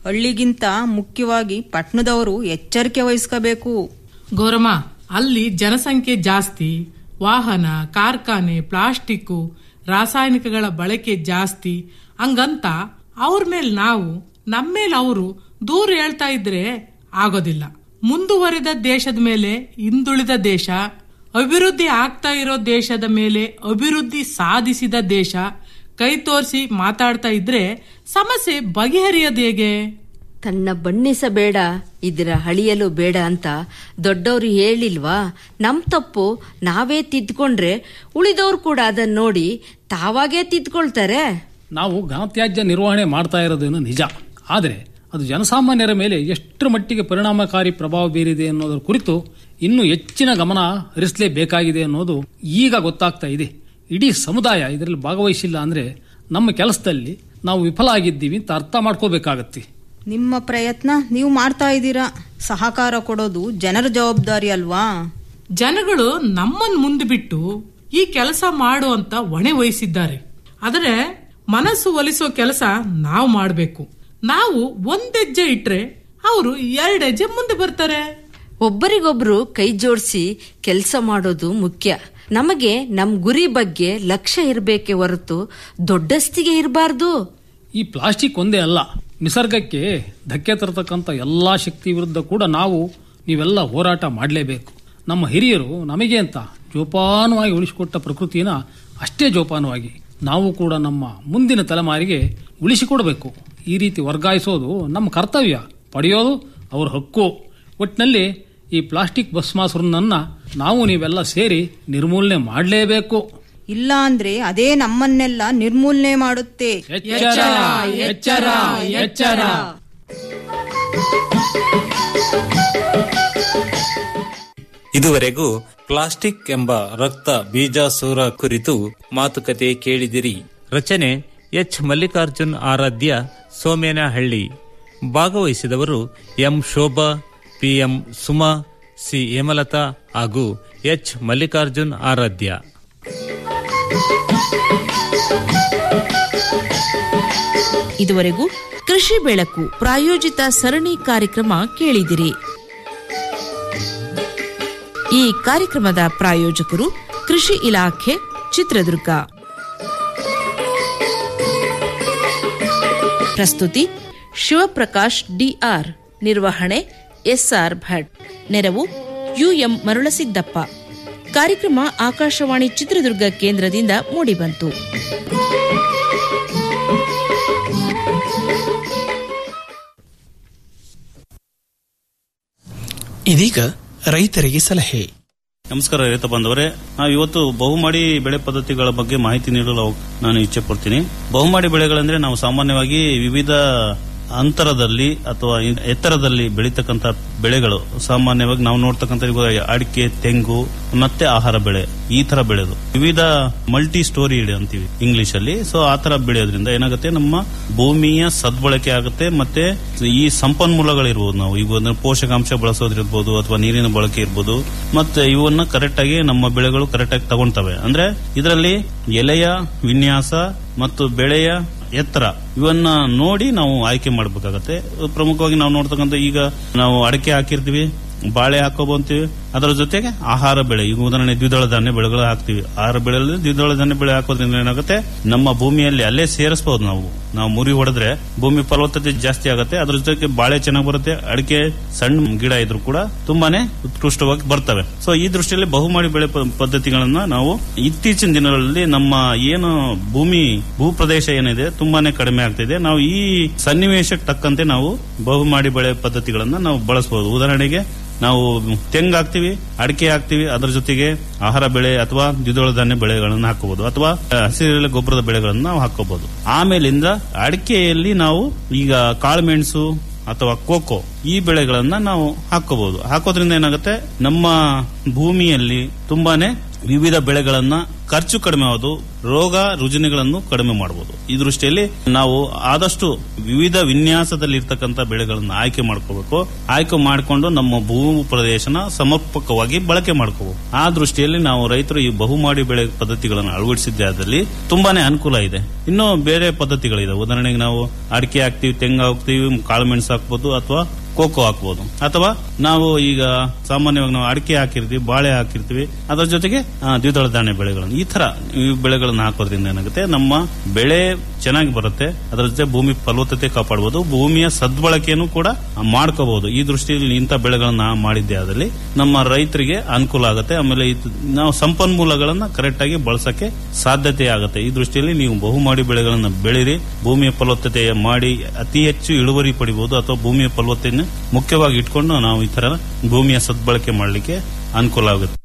ಹಳ್ಳಿಗಿಂತ ಮುಖ್ಯವಾಗಿ ಪಟ್ಟಣದವರು ಎಚ್ಚರಿಕೆ ವಹಿಸ್ಕೋಬೇಕು ಗೌರಮ್ಮ ಅಲ್ಲಿ ಜನಸಂಖ್ಯೆ ಜಾಸ್ತಿ ವಾಹನ ಕಾರ್ಖಾನೆ ಪ್ಲಾಸ್ಟಿಕ್ಕು ರಾಸಾಯನಿಕಗಳ ಬಳಕೆ ಜಾಸ್ತಿ ಹಂಗಂತ ಅವ್ರ ಮೇಲೆ ನಾವು ನಮ್ಮ ಮೇಲೆ ಅವರು ದೂರ ಹೇಳ್ತಾ ಇದ್ರೆ ಆಗೋದಿಲ್ಲ ಮುಂದುವರಿದ ದೇಶದ ಮೇಲೆ ಹಿಂದುಳಿದ ದೇಶ ಅಭಿವೃದ್ಧಿ ಆಗ್ತಾ ಇರೋ ದೇಶದ ಮೇಲೆ ಅಭಿವೃದ್ಧಿ ಸಾಧಿಸಿದ ದೇಶ ಕೈ ತೋರಿಸಿ ಮಾತಾಡ್ತಾ ಇದ್ರೆ ಸಮಸ್ಯೆ ಬಗೆಹರಿಯೋದು ಹೇಗೆ ತನ್ನ ಬಣ್ಣಿಸಬೇಡ ಇದರ ಅಳಿಯಲು ಬೇಡ ಅಂತ ದೊಡ್ಡವರು ಹೇಳಿಲ್ವಾ ನಮ್ ತಪ್ಪು ನಾವೇ ತಿದ್ಕೊಂಡ್ರೆ ಉಳಿದವ್ರು ಕೂಡ ಅದನ್ನ ನೋಡಿ ತಾವಾಗೇ ತಿದ್ಕೊಳ್ತಾರೆ ನಾವು ಘನತ್ಯಾಜ್ಯ ನಿರ್ವಹಣೆ ಮಾಡ್ತಾ ಇರೋದೇನು ನಿಜ ಆದರೆ ಅದು ಜನಸಾಮಾನ್ಯರ ಮೇಲೆ ಎಷ್ಟರ ಮಟ್ಟಿಗೆ ಪರಿಣಾಮಕಾರಿ ಪ್ರಭಾವ ಬೀರಿದೆ ಅನ್ನೋದರ ಕುರಿತು ಇನ್ನೂ ಹೆಚ್ಚಿನ ಗಮನ ಹರಿಸಲೇಬೇಕಾಗಿದೆ ಅನ್ನೋದು ಈಗ ಗೊತ್ತಾಗ್ತಾ ಇದೆ ಇಡೀ ಸಮುದಾಯ ಇದರಲ್ಲಿ ಭಾಗವಹಿಸಿಲ್ಲ ಅಂದ್ರೆ ನಮ್ಮ ಕೆಲಸದಲ್ಲಿ ನಾವು ವಿಫಲ ಆಗಿದ್ದೀವಿ ಅಂತ ಅರ್ಥ ಮಾಡ್ಕೋಬೇಕಾಗತ್ತೆ ನಿಮ್ಮ ಪ್ರಯತ್ನ ನೀವು ಮಾಡ್ತಾ ಇದ್ದೀರಾ ಸಹಕಾರ ಕೊಡೋದು ಜನರ ಜವಾಬ್ದಾರಿ ಅಲ್ವಾ ಜನಗಳು ನಮ್ಮನ್ ಮುಂದೆ ಬಿಟ್ಟು ಈ ಕೆಲಸ ಮಾಡು ಅಂತ ಹೊಣೆ ವಹಿಸಿದ್ದಾರೆ ಆದರೆ ಮನಸ್ಸು ಒಲಿಸೋ ಕೆಲಸ ನಾವು ಮಾಡಬೇಕು ನಾವು ಒಂದೆಜ್ಜೆ ಇಟ್ರೆ ಅವರು ಎರಡೆಜ್ಜೆ ಮುಂದೆ ಬರ್ತಾರೆ ಒಬ್ಬರಿಗೊಬ್ರು ಕೈ ಜೋಡಿಸಿ ಕೆಲಸ ಮಾಡೋದು ಮುಖ್ಯ ನಮಗೆ ನಮ್ ಗುರಿ ಬಗ್ಗೆ ಲಕ್ಷ್ಯ ಇರಬೇಕೆ ಹೊರತು ದೊಡ್ಡಸ್ತಿಗೆ ಇರಬಾರ್ದು ಈ ಪ್ಲಾಸ್ಟಿಕ್ ಒಂದೇ ಅಲ್ಲ ನಿಸರ್ಗಕ್ಕೆ ಧಕ್ಕೆ ತರತಕ್ಕಂಥ ಎಲ್ಲಾ ಶಕ್ತಿ ವಿರುದ್ಧ ಕೂಡ ನಾವು ನೀವೆಲ್ಲ ಹೋರಾಟ ಮಾಡಲೇಬೇಕು ನಮ್ಮ ಹಿರಿಯರು ನಮಗೆ ಅಂತ ಜೋಪಾನವಾಗಿ ಉಳಿಸಿಕೊಟ್ಟ ಪ್ರಕೃತಿನ ಅಷ್ಟೇ ಜೋಪಾನವಾಗಿ ನಾವು ಕೂಡ ನಮ್ಮ ಮುಂದಿನ ತಲೆಮಾರಿಗೆ ಉಳಿಸಿಕೊಡಬೇಕು ಈ ರೀತಿ ವರ್ಗಾಯಿಸೋದು ನಮ್ಮ ಕರ್ತವ್ಯ ಪಡೆಯೋದು ಅವ್ರ ಹಕ್ಕು ಒಟ್ಟಿನಲ್ಲಿ ಈ ಪ್ಲಾಸ್ಟಿಕ್ ಭಸ್ಮಾಸುರನನ್ನ ನಾವು ನೀವೆಲ್ಲ ಸೇರಿ ನಿರ್ಮೂಲನೆ ಮಾಡಲೇಬೇಕು ಇಲ್ಲ ಅಂದ್ರೆ ಅದೇ ನಮ್ಮನ್ನೆಲ್ಲ ನಿರ್ಮೂಲನೆ ಮಾಡುತ್ತೆ ಎಚ್ಚರ ಎಚ್ಚರ ಎಚ್ಚರ ಇದುವರೆಗೂ ಪ್ಲಾಸ್ಟಿಕ್ ಎಂಬ ರಕ್ತ ಬೀಜಾಸೂರ ಕುರಿತು ಮಾತುಕತೆ ಕೇಳಿದಿರಿ ರಚನೆ ಎಚ್ ಮಲ್ಲಿಕಾರ್ಜುನ್ ಆರಾಧ್ಯ ಸೋಮೇನಹಳ್ಳಿ ಭಾಗವಹಿಸಿದವರು M Shobha PM Suma C Hemalatha ಹಾಗೂ ಎಚ್ ಮಲ್ಲಿಕಾರ್ಜುನ್ ಆರಾಧ್ಯ ಇದುವರೆಗೂ ಕೃಷಿ ಬೆಳಕು ಪ್ರಾಯೋಜಿತ ಸರಣಿ ಕಾರ್ಯಕ್ರಮ ಕೇಳಿದಿರಿ ಈ ಕಾರ್ಯಕ್ರಮದ ಪ್ರಾಯೋಜಕರು ಕೃಷಿ ಇಲಾಖೆ ಚಿತ್ರದುರ್ಗ ಪ್ರಸ್ತುತಿ ಶಿವಪ್ರಕಾಶ್ ಡಿಆರ್ ನಿರ್ವಹಣೆ ಎಸ್ಆರ್ ಭಟ್ ನೆರವು ಯುಎಂ ಮರುಳಸಿದ್ದಪ್ಪ ಕಾರ್ಯಕ್ರಮ ಆಕಾಶವಾಣಿ ಚಿತ್ರದುರ್ಗ ಕೇಂದ್ರದಿಂದ ಮೂಡಿಬಂತು ಇದೀಗ ರೈತರಿಗೆ ಸಲಹೆ ನಮಸ್ಕಾರ ರೈತ ಬಾಂಧವರೇ ನಾವು ಇವತ್ತು ಬಹುಮಾಡಿ ಬೆಳೆ ಪದ್ಧತಿಗಳ ಬಗ್ಗೆ ಮಾಹಿತಿ ನೀಡಲು ಅವ- ನಾನು ಇಚ್ಛೆ ಪಡ್ತೀನಿ ಬಹುಮಾಡಿ ಬೆಳೆಗಳಂದ್ರೆ ನಾವು ಸಾಮಾನ್ಯವಾಗಿ ವಿವಿಧ ಅಂತರದಲ್ಲಿ ಅಥವಾ ಇ- ಎತ್ತರದಲ್ಲಿ ಬೆಳೀತಕ್ಕಂತ ಬೆಳೆಗಳು ಸಾಮಾನ್ಯವಾಗಿ ನಾವು ನೋಡ್ತಕ್ಕಂಥ ಇವಾಗ ಅಡಿಕೆ ತೆಂಗು ಮತ್ತೆ ಆಹಾರ ಬೆಳೆ ಈ ತರ ಬೆಳೆದು ವಿವಿಧ ಮಲ್ಟಿ ಸ್ಟೋರಿ ಅಂತೀವಿ ಇಂಗ್ಲಿಷ್ ಅಲ್ಲಿ ಸೊ ಆ ತರ ಬೆಳೆಯೋದ್ರಿಂದ ಏನಾಗುತ್ತೆ ನಮ್ಮ ಭೂಮಿಯ ಸದ್ಬಳಕೆ ಆಗುತ್ತೆ ಮತ್ತೆ ಈ ಸಂಪನ್ಮೂಲಗಳಿರ್ಬೋದು ನಾವು ಈಗ ಒಂದು ಪೋಷಕಾಂಶ ಬಳಸೋದಿರ್ಬೋದು ಅಥವಾ ನೀರಿನ ಬಳಕೆ ಇರ್ಬೋದು ಮತ್ತೆ ಇವನ್ನ ಕರೆಕ್ಟ್ ಆಗಿ ನಮ್ಮ ಬೆಳೆಗಳು ಕರೆಕ್ಟ್ ಆಗಿ ತಗೊಳ್ತವೆ ಅಂದ್ರೆ ಇದರಲ್ಲಿ ಎಲೆಯ ವಿನ್ಯಾಸ ಮತ್ತು ಬೆಳೆಯ ಎತ್ತರ ಇವನ್ನ ನೋಡಿ ನಾವು ಆಯ್ಕೆ ಮಾಡಬೇಕಾಗತ್ತೆ ಪ್ರಮುಖವಾಗಿ ನಾವು ನೋಡ್ತಕ್ಕಂಥ ಈಗ ನಾವು ಅಡಿಕೆ ಹಾಕಿರ್ತೀವಿ ಬಾಳೆ ಹಾಕೋಬಂತೀವಿ ಅದರ ಜೊತೆಗೆ ಆಹಾರ ಬೆಳೆ ಈಗ ಉದಾಹರಣೆ ದ್ವಿದಳ ಧಾನ್ಯ ಬೆಳೆಗಳು ಹಾಕ್ತಿವಿ ಆಹಾರ ಬೆಳೆಯಲ್ಲಿ ದ್ವಿದಳ ಧಾನ್ಯ ಬೆಳೆ ಹಾಕೋದ್ರಿಂದ ಏನಾಗುತ್ತೆ ನಮ್ಮ ಭೂಮಿಯಲ್ಲಿ ಅಲ್ಲೇ ಸೇರಿಸಬಹುದು ನಾವು ನಾವು ಮುರಿ ಹೊಡೆದ್ರೆ ಭೂಮಿ ಫಲವತ್ತತೆ ಜಾಸ್ತಿ ಆಗುತ್ತೆ ಅದ್ರ ಜೊತೆಗೆ ಬಾಳೆ ಚೆನ್ನಾಗಿ ಬರುತ್ತೆ ಅಡಿಕೆ ಸಣ್ಣ ಗಿಡ ಇದ್ರು ಕೂಡ ತುಂಬಾನೇ ಉತ್ಕೃಷ್ಟವಾಗಿ ಬರ್ತವೆ ಸೊ ಈ ದೃಷ್ಟಿಯಲ್ಲಿ ಬಹುಮಾಡಿ ಬೆಳೆ ಪ- ಪದ್ಧತಿಗಳನ್ನ ನಾವು ಇತ್ತೀಚಿನ ದಿನಗಳಲ್ಲಿ ನಮ್ಮ ಏನು ಭೂಮಿ ಭೂಪ್ರದೇಶ ಏನಿದೆ ತುಂಬಾನೇ ಕಡಿಮೆ ಆಗ್ತಿದೆ ನಾವು ಈ ಸನ್ನಿವೇಶಕ್ಕೆ ತಕ್ಕಂತೆ ನಾವು ಬಹುಮಾಡಿ ಬೆಳೆ ಪದ್ಧತಿಗಳನ್ನ ನಾವು ಬಳಸಬಹುದು ಉದಾಹರಣೆಗೆ ನಾವು ತೆಂಗು ಹಾಕ್ತಿವಿ ಅಡಿಕೆ ಹಾಕ್ತಿವಿ ಅದರ ಜೊತೆಗೆ ಆಹಾರ ಬೆಳೆ ಅಥವಾ ದ್ವಿದಳ ಧಾನ್ಯ ಬೆಳೆಗಳನ್ನು ಹಾಕಬಹುದು ಅಥವಾ ಹಸಿರೆಲೆ ಗೊಬ್ಬರದ ಬೆಳೆಗಳನ್ನು ನಾವು ಹಾಕೋಬಹುದು ಆಮೇಲಿಂದ ಅಡಿಕೆಯಲ್ಲಿ ನಾವು ಈಗ ಕಾಳುಮೆಣಸು ಅಥವಾ ಕೋಕೋ ಈ ಬೆಳೆಗಳನ್ನ ನಾವು ಹಾಕೋಬಹುದು ಹಾಕೋದ್ರಿಂದ ಏನಾಗುತ್ತೆ ನಮ್ಮ ಭೂಮಿಯಲ್ಲಿ ತುಂಬಾನೇ ವಿವಿಧ ಬೆಳೆಗಳನ್ನ ಖರ್ಚು ಕಡಿಮೆ ಆಗೋದು ರೋಗ ರುಜಿನಗಳನ್ನು ಕಡಿಮೆ ಮಾಡಬಹುದು ಈ ದೃಷ್ಟಿಯಲ್ಲಿ ನಾವು ಆದಷ್ಟು ವಿವಿಧ ವಿನ್ಯಾಸದಲ್ಲಿ ಇರ್ತಕ್ಕಂಥ ಬೆಳೆಗಳನ್ನ ಆಯ್ಕೆ ಮಾಡ್ಕೋಬೇಕು ಆಯ್ಕೆ ಮಾಡಿಕೊಂಡು ನಮ್ಮ ಭೂ ಪ್ರದೇಶನ ಸಮರ್ಪಕವಾಗಿ ಬಳಕೆ ಮಾಡ್ಕೋಬೇಕು ಆ ದೃಷ್ಟಿಯಲ್ಲಿ ನಾವು ರೈತರು ಈ ಬಹುಮಾಡಿ ಬೆಳೆ ಪದ್ಧತಿಗಳನ್ನು ಅಳವಡಿಸಿದ್ದೇ ಆದಲ್ಲಿ ತುಂಬಾನೇ ಅನುಕೂಲ ಇದೆ ಇನ್ನು ಬೇರೆ ಪದ್ಧತಿಗಳಿದೆ ಉದಾಹರಣೆಗೆ ನಾವು ಅಡಿಕೆ ಹಾಕ್ತಿವಿ ತೆಂಗು ಹಾಕ್ತಿವಿ ಕಾಳುಮೆಣಸು ಹಾಕ್ಬೋದು ಅಥವಾ ಕೋಕೋ ಹಾಕ್ಬೋದು ಅಥವಾ ನಾವು ಈಗ ಸಾಮಾನ್ಯವಾಗಿ ನಾವು ಅಡಿಕೆ ಹಾಕಿರ್ತೀವಿ ಬಾಳೆ ಹಾಕಿರ್ತೀವಿ ಅದರ ಜೊತೆಗೆ ಆ, ದ್ವಿದಳ ಧಾನ್ಯ ಬೆಳೆಗಳನ್ನು ಈ ತರ ಈ ಬೆಳೆಗಳನ್ನು ಹಾಕೋದ್ರಿಂದ ಏನಾಗುತ್ತೆ ನಮ್ಮ ಬೆಳೆ ಚೆನ್ನಾಗಿ ಬರುತ್ತೆ ಅದರ ಜೊತೆ ಭೂಮಿ ಫಲವತ್ತತೆ ಕಾಪಾಡಬಹುದು ಭೂಮಿಯ ಸದ್ಬಳಕೆಯನ್ನು ಕೂಡ ಮಾಡ್ಕೋಬಹುದು ಈ ದೃಷ್ಟಿಯಲ್ಲಿ ಇಂಥ ಬೆಳೆಗಳನ್ನ ಮಾಡಿದ್ದೇ ಆದಲ್ಲಿ ನಮ್ಮ ರೈತರಿಗೆ ಅನುಕೂಲ ಆಗುತ್ತೆ ಆಮೇಲೆ ಇದು ನಾವು ಸಂಪನ್ಮೂಲಗಳನ್ನ ಕರೆಕ್ಟ್ ಆಗಿ ಬಳಸಕ್ಕೆ ಸಾಧ್ಯತೆ ಆಗುತ್ತೆ ಈ ದೃಷ್ಟಿಯಲ್ಲಿ ನೀವು ಬಹುಮಾಡಿ ಬೆಳೆಗಳನ್ನ ಬೆಳೀರಿ ಭೂಮಿಯ ಫಲವತ್ತತೆ ಮಾಡಿ ಅತಿ ಹೆಚ್ಚು ಇಳುವರಿ ಪಡಿಬಹುದು ಅಥವಾ ಭೂಮಿಯ ಫಲವತ್ತತೆಯನ್ನು ಮುಖ್ಯವಾಗಿ ಇಟ್ಕೊಂಡು ನಾವು ಈ ತರ ಭೂಮಿಯ ಸದ್ಬಳಕೆ ಮಾಡಲಿಕ್ಕೆ ಅನುಕೂಲ ಆಗುತ್ತೆ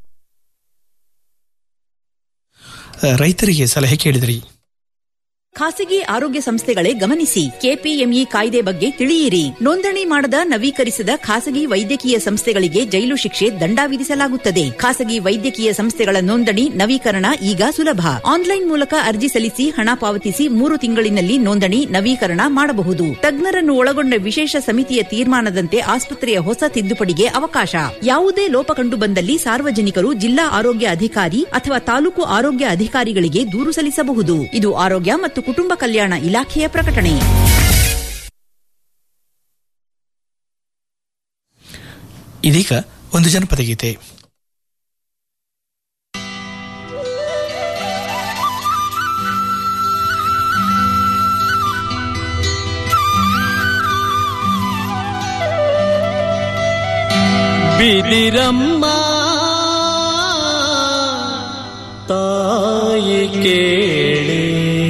ರೈತರಿಗೆ ಸಲಹೆ ಕೇಳಿದ್ರಿ ಖಾಸಗಿ ಆರೋಗ್ಯ ಸಂಸ್ಥೆಗಳೇ ಗಮನಿಸಿ ಕೆಪಿಎಂಇ ಕಾಯ್ದೆ ಬಗ್ಗೆ ತಿಳಿಯಿರಿ ನೋಂದಣಿ ಮಾಡದ ನವೀಕರಿಸದ ಖಾಸಗಿ ವೈದ್ಯಕೀಯ ಸಂಸ್ಥೆಗಳಿಗೆ ಜೈಲು ಶಿಕ್ಷೆ ದಂಡ ವಿಧಿಸಲಾಗುತ್ತದೆ ಖಾಸಗಿ ವೈದ್ಯಕೀಯ ಸಂಸ್ಥೆಗಳ ನೋಂದಣಿ ನವೀಕರಣ ಈಗ ಸುಲಭ ಆನ್ಲೈನ್ ಮೂಲಕ ಅರ್ಜಿ ಸಲ್ಲಿಸಿ ಹಣ ಪಾವತಿಸಿ ಮೂರು ತಿಂಗಳಿನಲ್ಲಿ ನೋಂದಣಿ ನವೀಕರಣ ಮಾಡಬಹುದು ತಜ್ಞರನ್ನು ಒಳಗೊಂಡ ವಿಶೇಷ ಸಮಿತಿಯ ತೀರ್ಮಾನದಂತೆ ಆಸ್ಪತ್ರೆಯ ಹೊಸ ತಿದ್ದುಪಡಿಗೆ ಅವಕಾಶ ಯಾವುದೇ ಲೋಪ ಕಂಡು ಬಂದಲ್ಲಿ ಸಾರ್ವಜನಿಕರು ಜಿಲ್ಲಾ ಆರೋಗ್ಯ ಅಧಿಕಾರಿ ಅಥವಾ ತಾಲೂಕು ಆರೋಗ್ಯ ಅಧಿಕಾರಿಗಳಿಗೆ ದೂರು ಸಲ್ಲಿಸಬಹುದು ಇದು ಆರೋಗ್ಯ ಮತ್ತು ಕುಟುಂಬ ಕಲ್ಯಾಣ ಇಲಾಖೆಯ ಪ್ರಕಟಣೆ ಇದೀಗ ಒಂದು ಜನಪದ ಗೀತೆ ಬಿದಿರಮ್ಮ ತಾಯಿ ಕೇಳಿ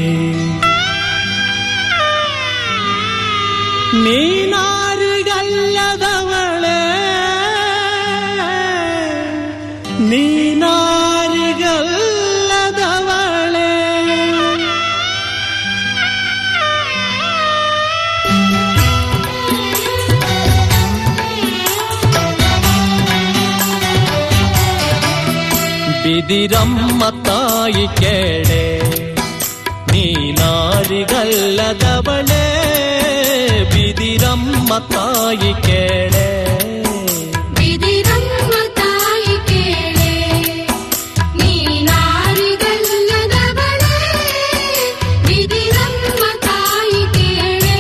ನೀನಾರಿಗಲ್ಲದವಳೆ ನೀನಾರಿಗಲ್ಲದವಳೆ ಬಿದಿರಮ್ಮ ತಾಯಿ ಕೇಳೆ ನೀನಾರಿಗಲ್ಲದವಳೆ ಬಿದಿರಮ್ಮ ತಾಯಿ ಕೇಳೆ ಬಿದಿರಮ್ಮ ತಾಯಿ ಕೇಳೆ ನೀನಾರಿಗಲ್ಲದವಳೆ ಬಿದಿರಮ್ಮ ತಾಯಿ ಕೇಳೆ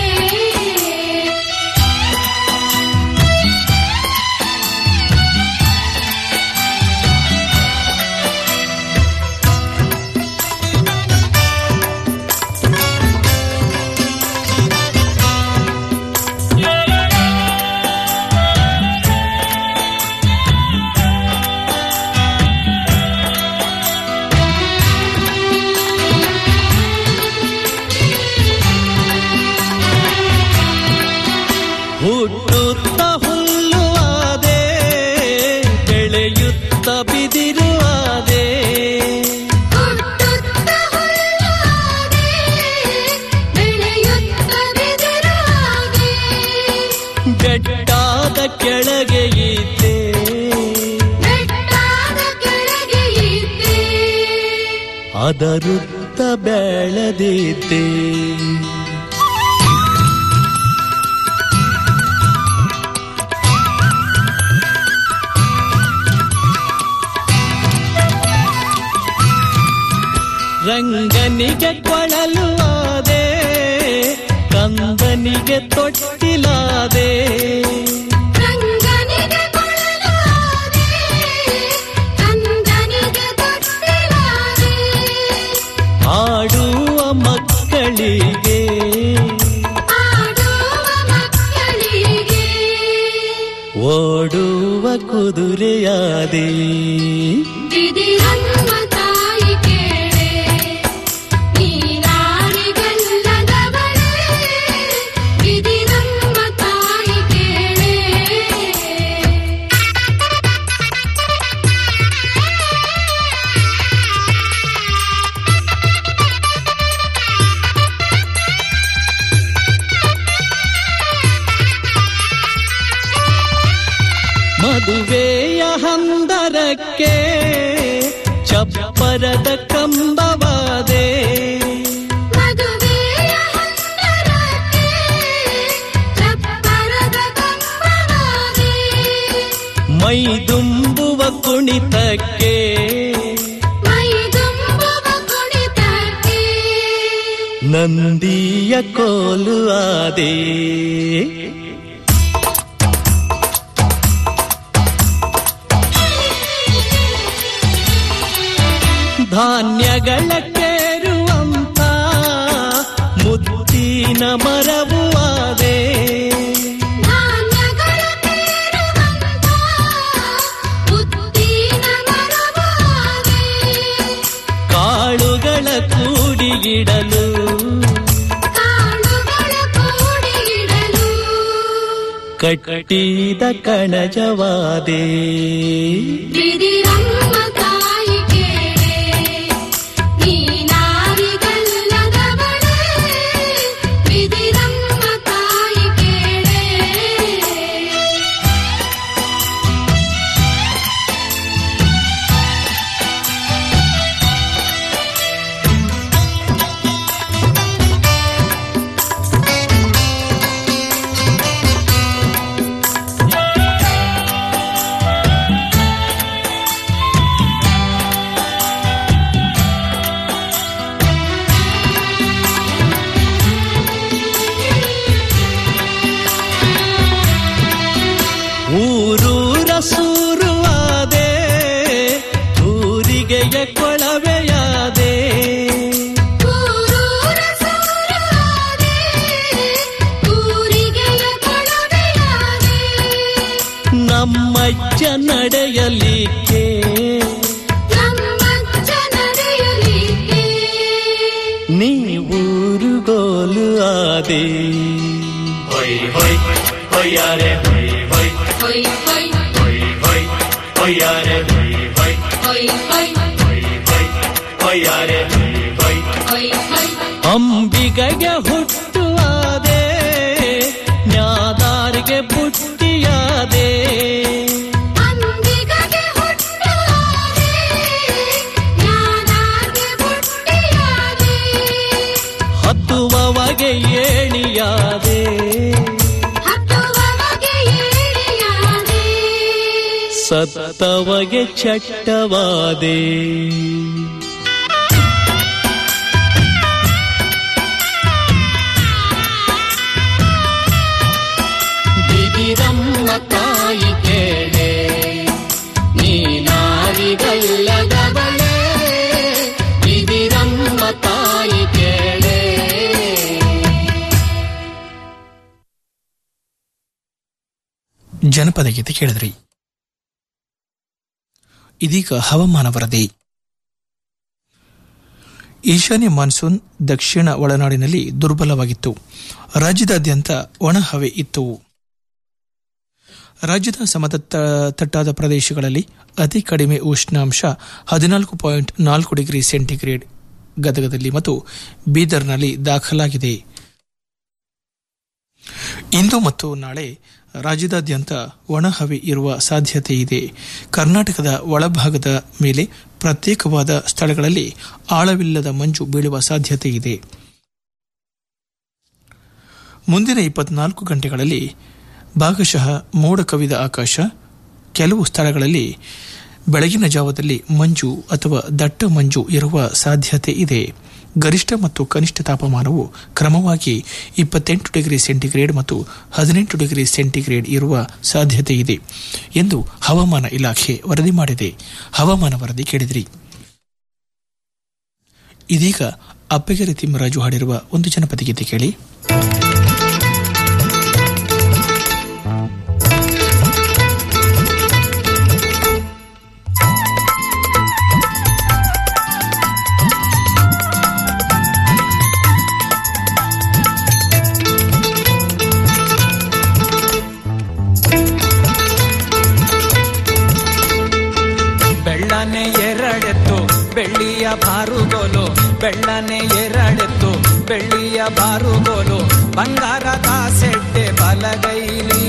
ಹುಟ್ಟುತ್ತ ಹುಲ್ಲುವಾದೆ ಬೆಳೆಯುತ್ತ ಬಿದಿರುವಾದೆ ಹುಟ್ಟುತ್ತ ಹುಲ್ಲಾದೆ ಬೆಳೆಯುತ್ತ ಬಿದಿರಾದೆ ಬೆಟ್ಟಾದ ಕೆಳಗೆ ಇದ್ದೆ ಬೆಟ್ಟಾದ ಕೆಳಗೆ ಇದ್ದೆ ಅದರುತ್ತ ಬೆಳೆದಿದ್ದೆ ರಂಗನಿಗೆ ಕೊಳಲು ಆದೆ ಕಂದನಿಗೆ ತೊಟ್ಟಿಲಾದೆ ರಂಗನಿಗೆ ಕೊಳಲಾದೆ ಕಂದನಿಗೆ ತೊಟ್ಟಿಲಾದೆ ಆಡುವ ಮಕ್ಕಳಿಗೆ ಆಡುವ ಮಕ್ಕಳಿಗೆ ಓಡುವ ಕುದುರೆಯಾದೆ ಬಿದಿರಮ್ಮ ತಾಯಿ ಕೇಳೆ ನೀನಾರಿಗಲ್ಲದವಳೆ ಬಿದಿರಮ್ಮ ತಾಯಿ ಕೇಳೆ ಮದುವೆಯ ಹಂದರಕ್ಕೆ ಮರದ ಕಂಬವಾದೆ ಮದುವೆಯ ಹಂದರಕ್ಕೆ ಚಪ್ಪರದ ಕಂಬವಾದೆ ಮೈದುಂಬುವ ಕುಣಿತಕ್ಕೆ ಮೈ ತುಂಬುವ ಕುಣಿತಕ್ಕೆ ನಂದಿಯ ಕೋಲು ಆದೆ ಧಾನ್ಯಗಳ ಕೇರುವಂತ ಮುತ್ತಿನ ಮರವು ಆದೆ ಧಾನ್ಯಗಳ ಕೇರುವಂತ ಮುತ್ತಿನ ಮರವಾದೆ ಕಾಳುಗಳ ಕೂಡಿಗಿಡಲು ಕಾಳುಗಳ ಕೂಡಿಡಲು ಕಟ್ಟಿದ ಕಣಜವಾದೆ ಬಿದಿರಮ್ಮ ತಾಯಿ ಕೇಳೆ ನೀನಾರಿಗಲ್ಲದವಳೆ ಬಿದಿರಮ್ಮ ತಾಯಿ ಕೇಳೆ ಊರೂರ ಸೂರುವಾದೆ ಊರಿಗೆಯ ಕೊಳವೆಯಾದೆ ಊರೂರ ಸೂರಾದೆ ಊರಿಗೆಯ ಕೊಳವೆಯಾದೆ ನಮ್ಮಜ್ಜ ನಡೆಯಲಿಕ್ಕೆ ನಮ್ಮಜ್ಜ ನಡೆಯಲಿಕ್ಕೆ ನೀ ಊರುಗೋಲು ಆದೆ ಹೊಯ್ ಹೊಯ್ ಹೊಯ್ಯಾರೆ ಹೊಯ್ ಹೊಯ್ ಹೊಯ್ ಹೊಯ್ ಹೊಯ್ ಹೊಯ್ಯಾರೆ ಹೊಯ್ ಹೊಯ್ ಹೊಯ್ ಹೊಯ್ ಹೊಯ್ಯಾರೆ ಹೊಯ್ ಹೊಯ್ ಹೊಯ್ ಅಂಬಿಗಗೆ ಹುಟ್ಟುವಾದೆ ನ್ಯಾದಾರಿಗೆ ಪುಟ್ಟಿಯಾದೆ ಅಂಬಿಗಗೆ ಹುಟ್ಟುವಾದೆ ಜ್ಞಾನಾಗೆ ಹುಟ್ಟಿಯಾದೆ ಹತ್ತುವವಗೆ ಏಣಿಯಾದೆ ಹತ್ತುವವಗೆ ಏಳಿಯಾದೆ ಸತ್ತವಗೆ ಚಟ್ಟವಾದೆ ಬಿದಿರಮ್ಮ ತಾಯಿ ಕೇಳೆ ನೀನಾರಿಗಲ್ಲದವಳೆ ಬಿದಿರಮ್ಮ ತಾಯಿ ಕೇಳೆ ಜನಪದ ಗೀತೆ ಕೇಳಿದ್ರಿ ಇದೀಗ ಹವಾಮಾನ ವರದಿ ಈಶಾನ್ಯ ಮಾನ್ಸೂನ್ ದಕ್ಷಿಣ ಒಳನಾಡಿನಲ್ಲಿ ದುರ್ಬಲವಾಗಿತ್ತು ರಾಜ್ಯದಾದ್ಯಂತ ಒಣಹವೆ ಇತ್ತು ರಾಜ್ಯದ ಸಮತಟ್ಟ ತಟ್ಟಾದ ಪ್ರದೇಶಗಳಲ್ಲಿ ಅತಿ ಕಡಿಮೆ ಉಷ್ಣಾಂಶ ಹದಿನಾಲ್ಕು ಪಾಯಿಂಟ್ ನಾಲ್ಕು ಡಿಗ್ರಿ ಸೆಂಟಿಗ್ರೇಡ್ ಗದಗದಲ್ಲಿ ಮತ್ತು ಬೀದರ್ನಲ್ಲಿ ದಾಖಲಾಗಿದೆ ಇಂದು ಮತ್ತು ನಾಳೆ ರಾಜ್ಯದಾದ್ಯಂತ ಒಣಹವೆ ಇರುವ ಸಾಧ್ಯತೆ ಇದೆ ಕರ್ನಾಟಕದ ಒಳಭಾಗದ ಮೇಲೆ ಪ್ರತ್ಯೇಕವಾದ ಸ್ಥಳಗಳಲ್ಲಿ ಆಳವಿಲ್ಲದ ಮಂಜು ಬೀಳುವ ಸಾಧ್ಯತೆ ಇದೆ ಮುಂದಿನ ಇಪ್ಪತ್ನಾಲ್ಕು ಗಂಟೆಗಳಲ್ಲಿ ಭಾಗಶಃ ಮೋಡ ಕವಿದ ಆಕಾಶ ಕೆಲವು ಸ್ಥಳಗಳಲ್ಲಿ ಬೆಳಗಿನ ಜಾವದಲ್ಲಿ ಮಂಜು ಅಥವಾ ದಟ್ಟ ಮಂಜು ಇರುವ ಸಾಧ್ಯತೆ ಇದೆ ಗರಿಷ್ಠ ಮತ್ತು ಕನಿಷ್ಠ ತಾಪಮಾನವು ಕ್ರಮವಾಗಿ ಇಪ್ಪತ್ತೆಂಟು ಡಿಗ್ರಿ ಸೆಂಟಿಗ್ರೇಡ್ ಮತ್ತು ಹದಿನೆಂಟು ಡಿಗ್ರಿ ಸೆಂಟಿಗ್ರೇಡ್ ಇರುವ ಸಾಧ್ಯತೆ ಇದೆ ಎಂದು ಹವಾಮಾನ ಇಲಾಖೆ ವರದಿ ಮಾಡಿದೆ ಹವಾಮಾನ ವರದಿ ಕೇಳಿದ್ರಿ ಇದೀಗ ಅಪ್ಪಗೆರೆ ತಿಮ್ಮರಾಜು ಹಾಡಿರುವ ಒಂದು ಜನಪದ ಗೀತೆ ಕೇಳಿ ಬೆಳ್ಳನೆ ಎರಡೆತ್ತು ಬೆಳ್ಳಿಯ ಬಾರುಗೋಲು ಬೆಳ್ಳನೆ ಎರಡೆತ್ತು ಬೆಳ್ಳಿಯ ಬಾರುಗೋಲು ಬಂಗಾರದ ಸೆಟ್ಟೆ ಬಲಗೈಲಿ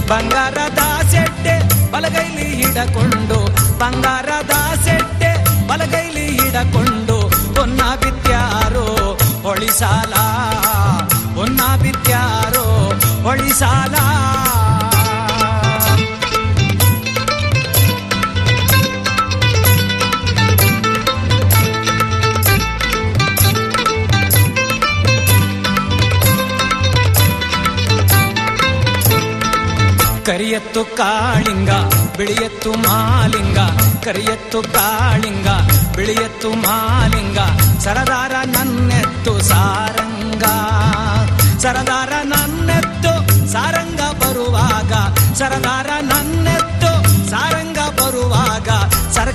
ಬಂಗಾರದ ಸೆಟ್ಟೆ ಬಲಗೈಲಿ ಹಿಡಕೊಂಡು ಬಂಗಾರದ ಸೆಟ್ಟೆ ಬಲಗೈಲಿ ಹಿಡಕೊಂಡು ಹೊನ್ನ ಬಿತ್ಯಾರೋ ಹೊಳಿಸಾಲ ಹೊನ್ನ ಬಿತ್ಯಾರೋ ಹೊಳಿಸಾಲ ಕರಿಯತ್ತು ಕಾಳಿಂಗ ಬಿಳಿಯತ್ತು ಮಾಲಿಂಗ ಕರಿಯತ್ತು ಕಾಳಿಂಗ ಬಿಳಿಯತ್ತು ಮಾಲಿಂಗ ಸರದಾರ ನನ್ನೆತ್ತು ಸಾರಂಗ ಸರದಾರ ನನ್ನ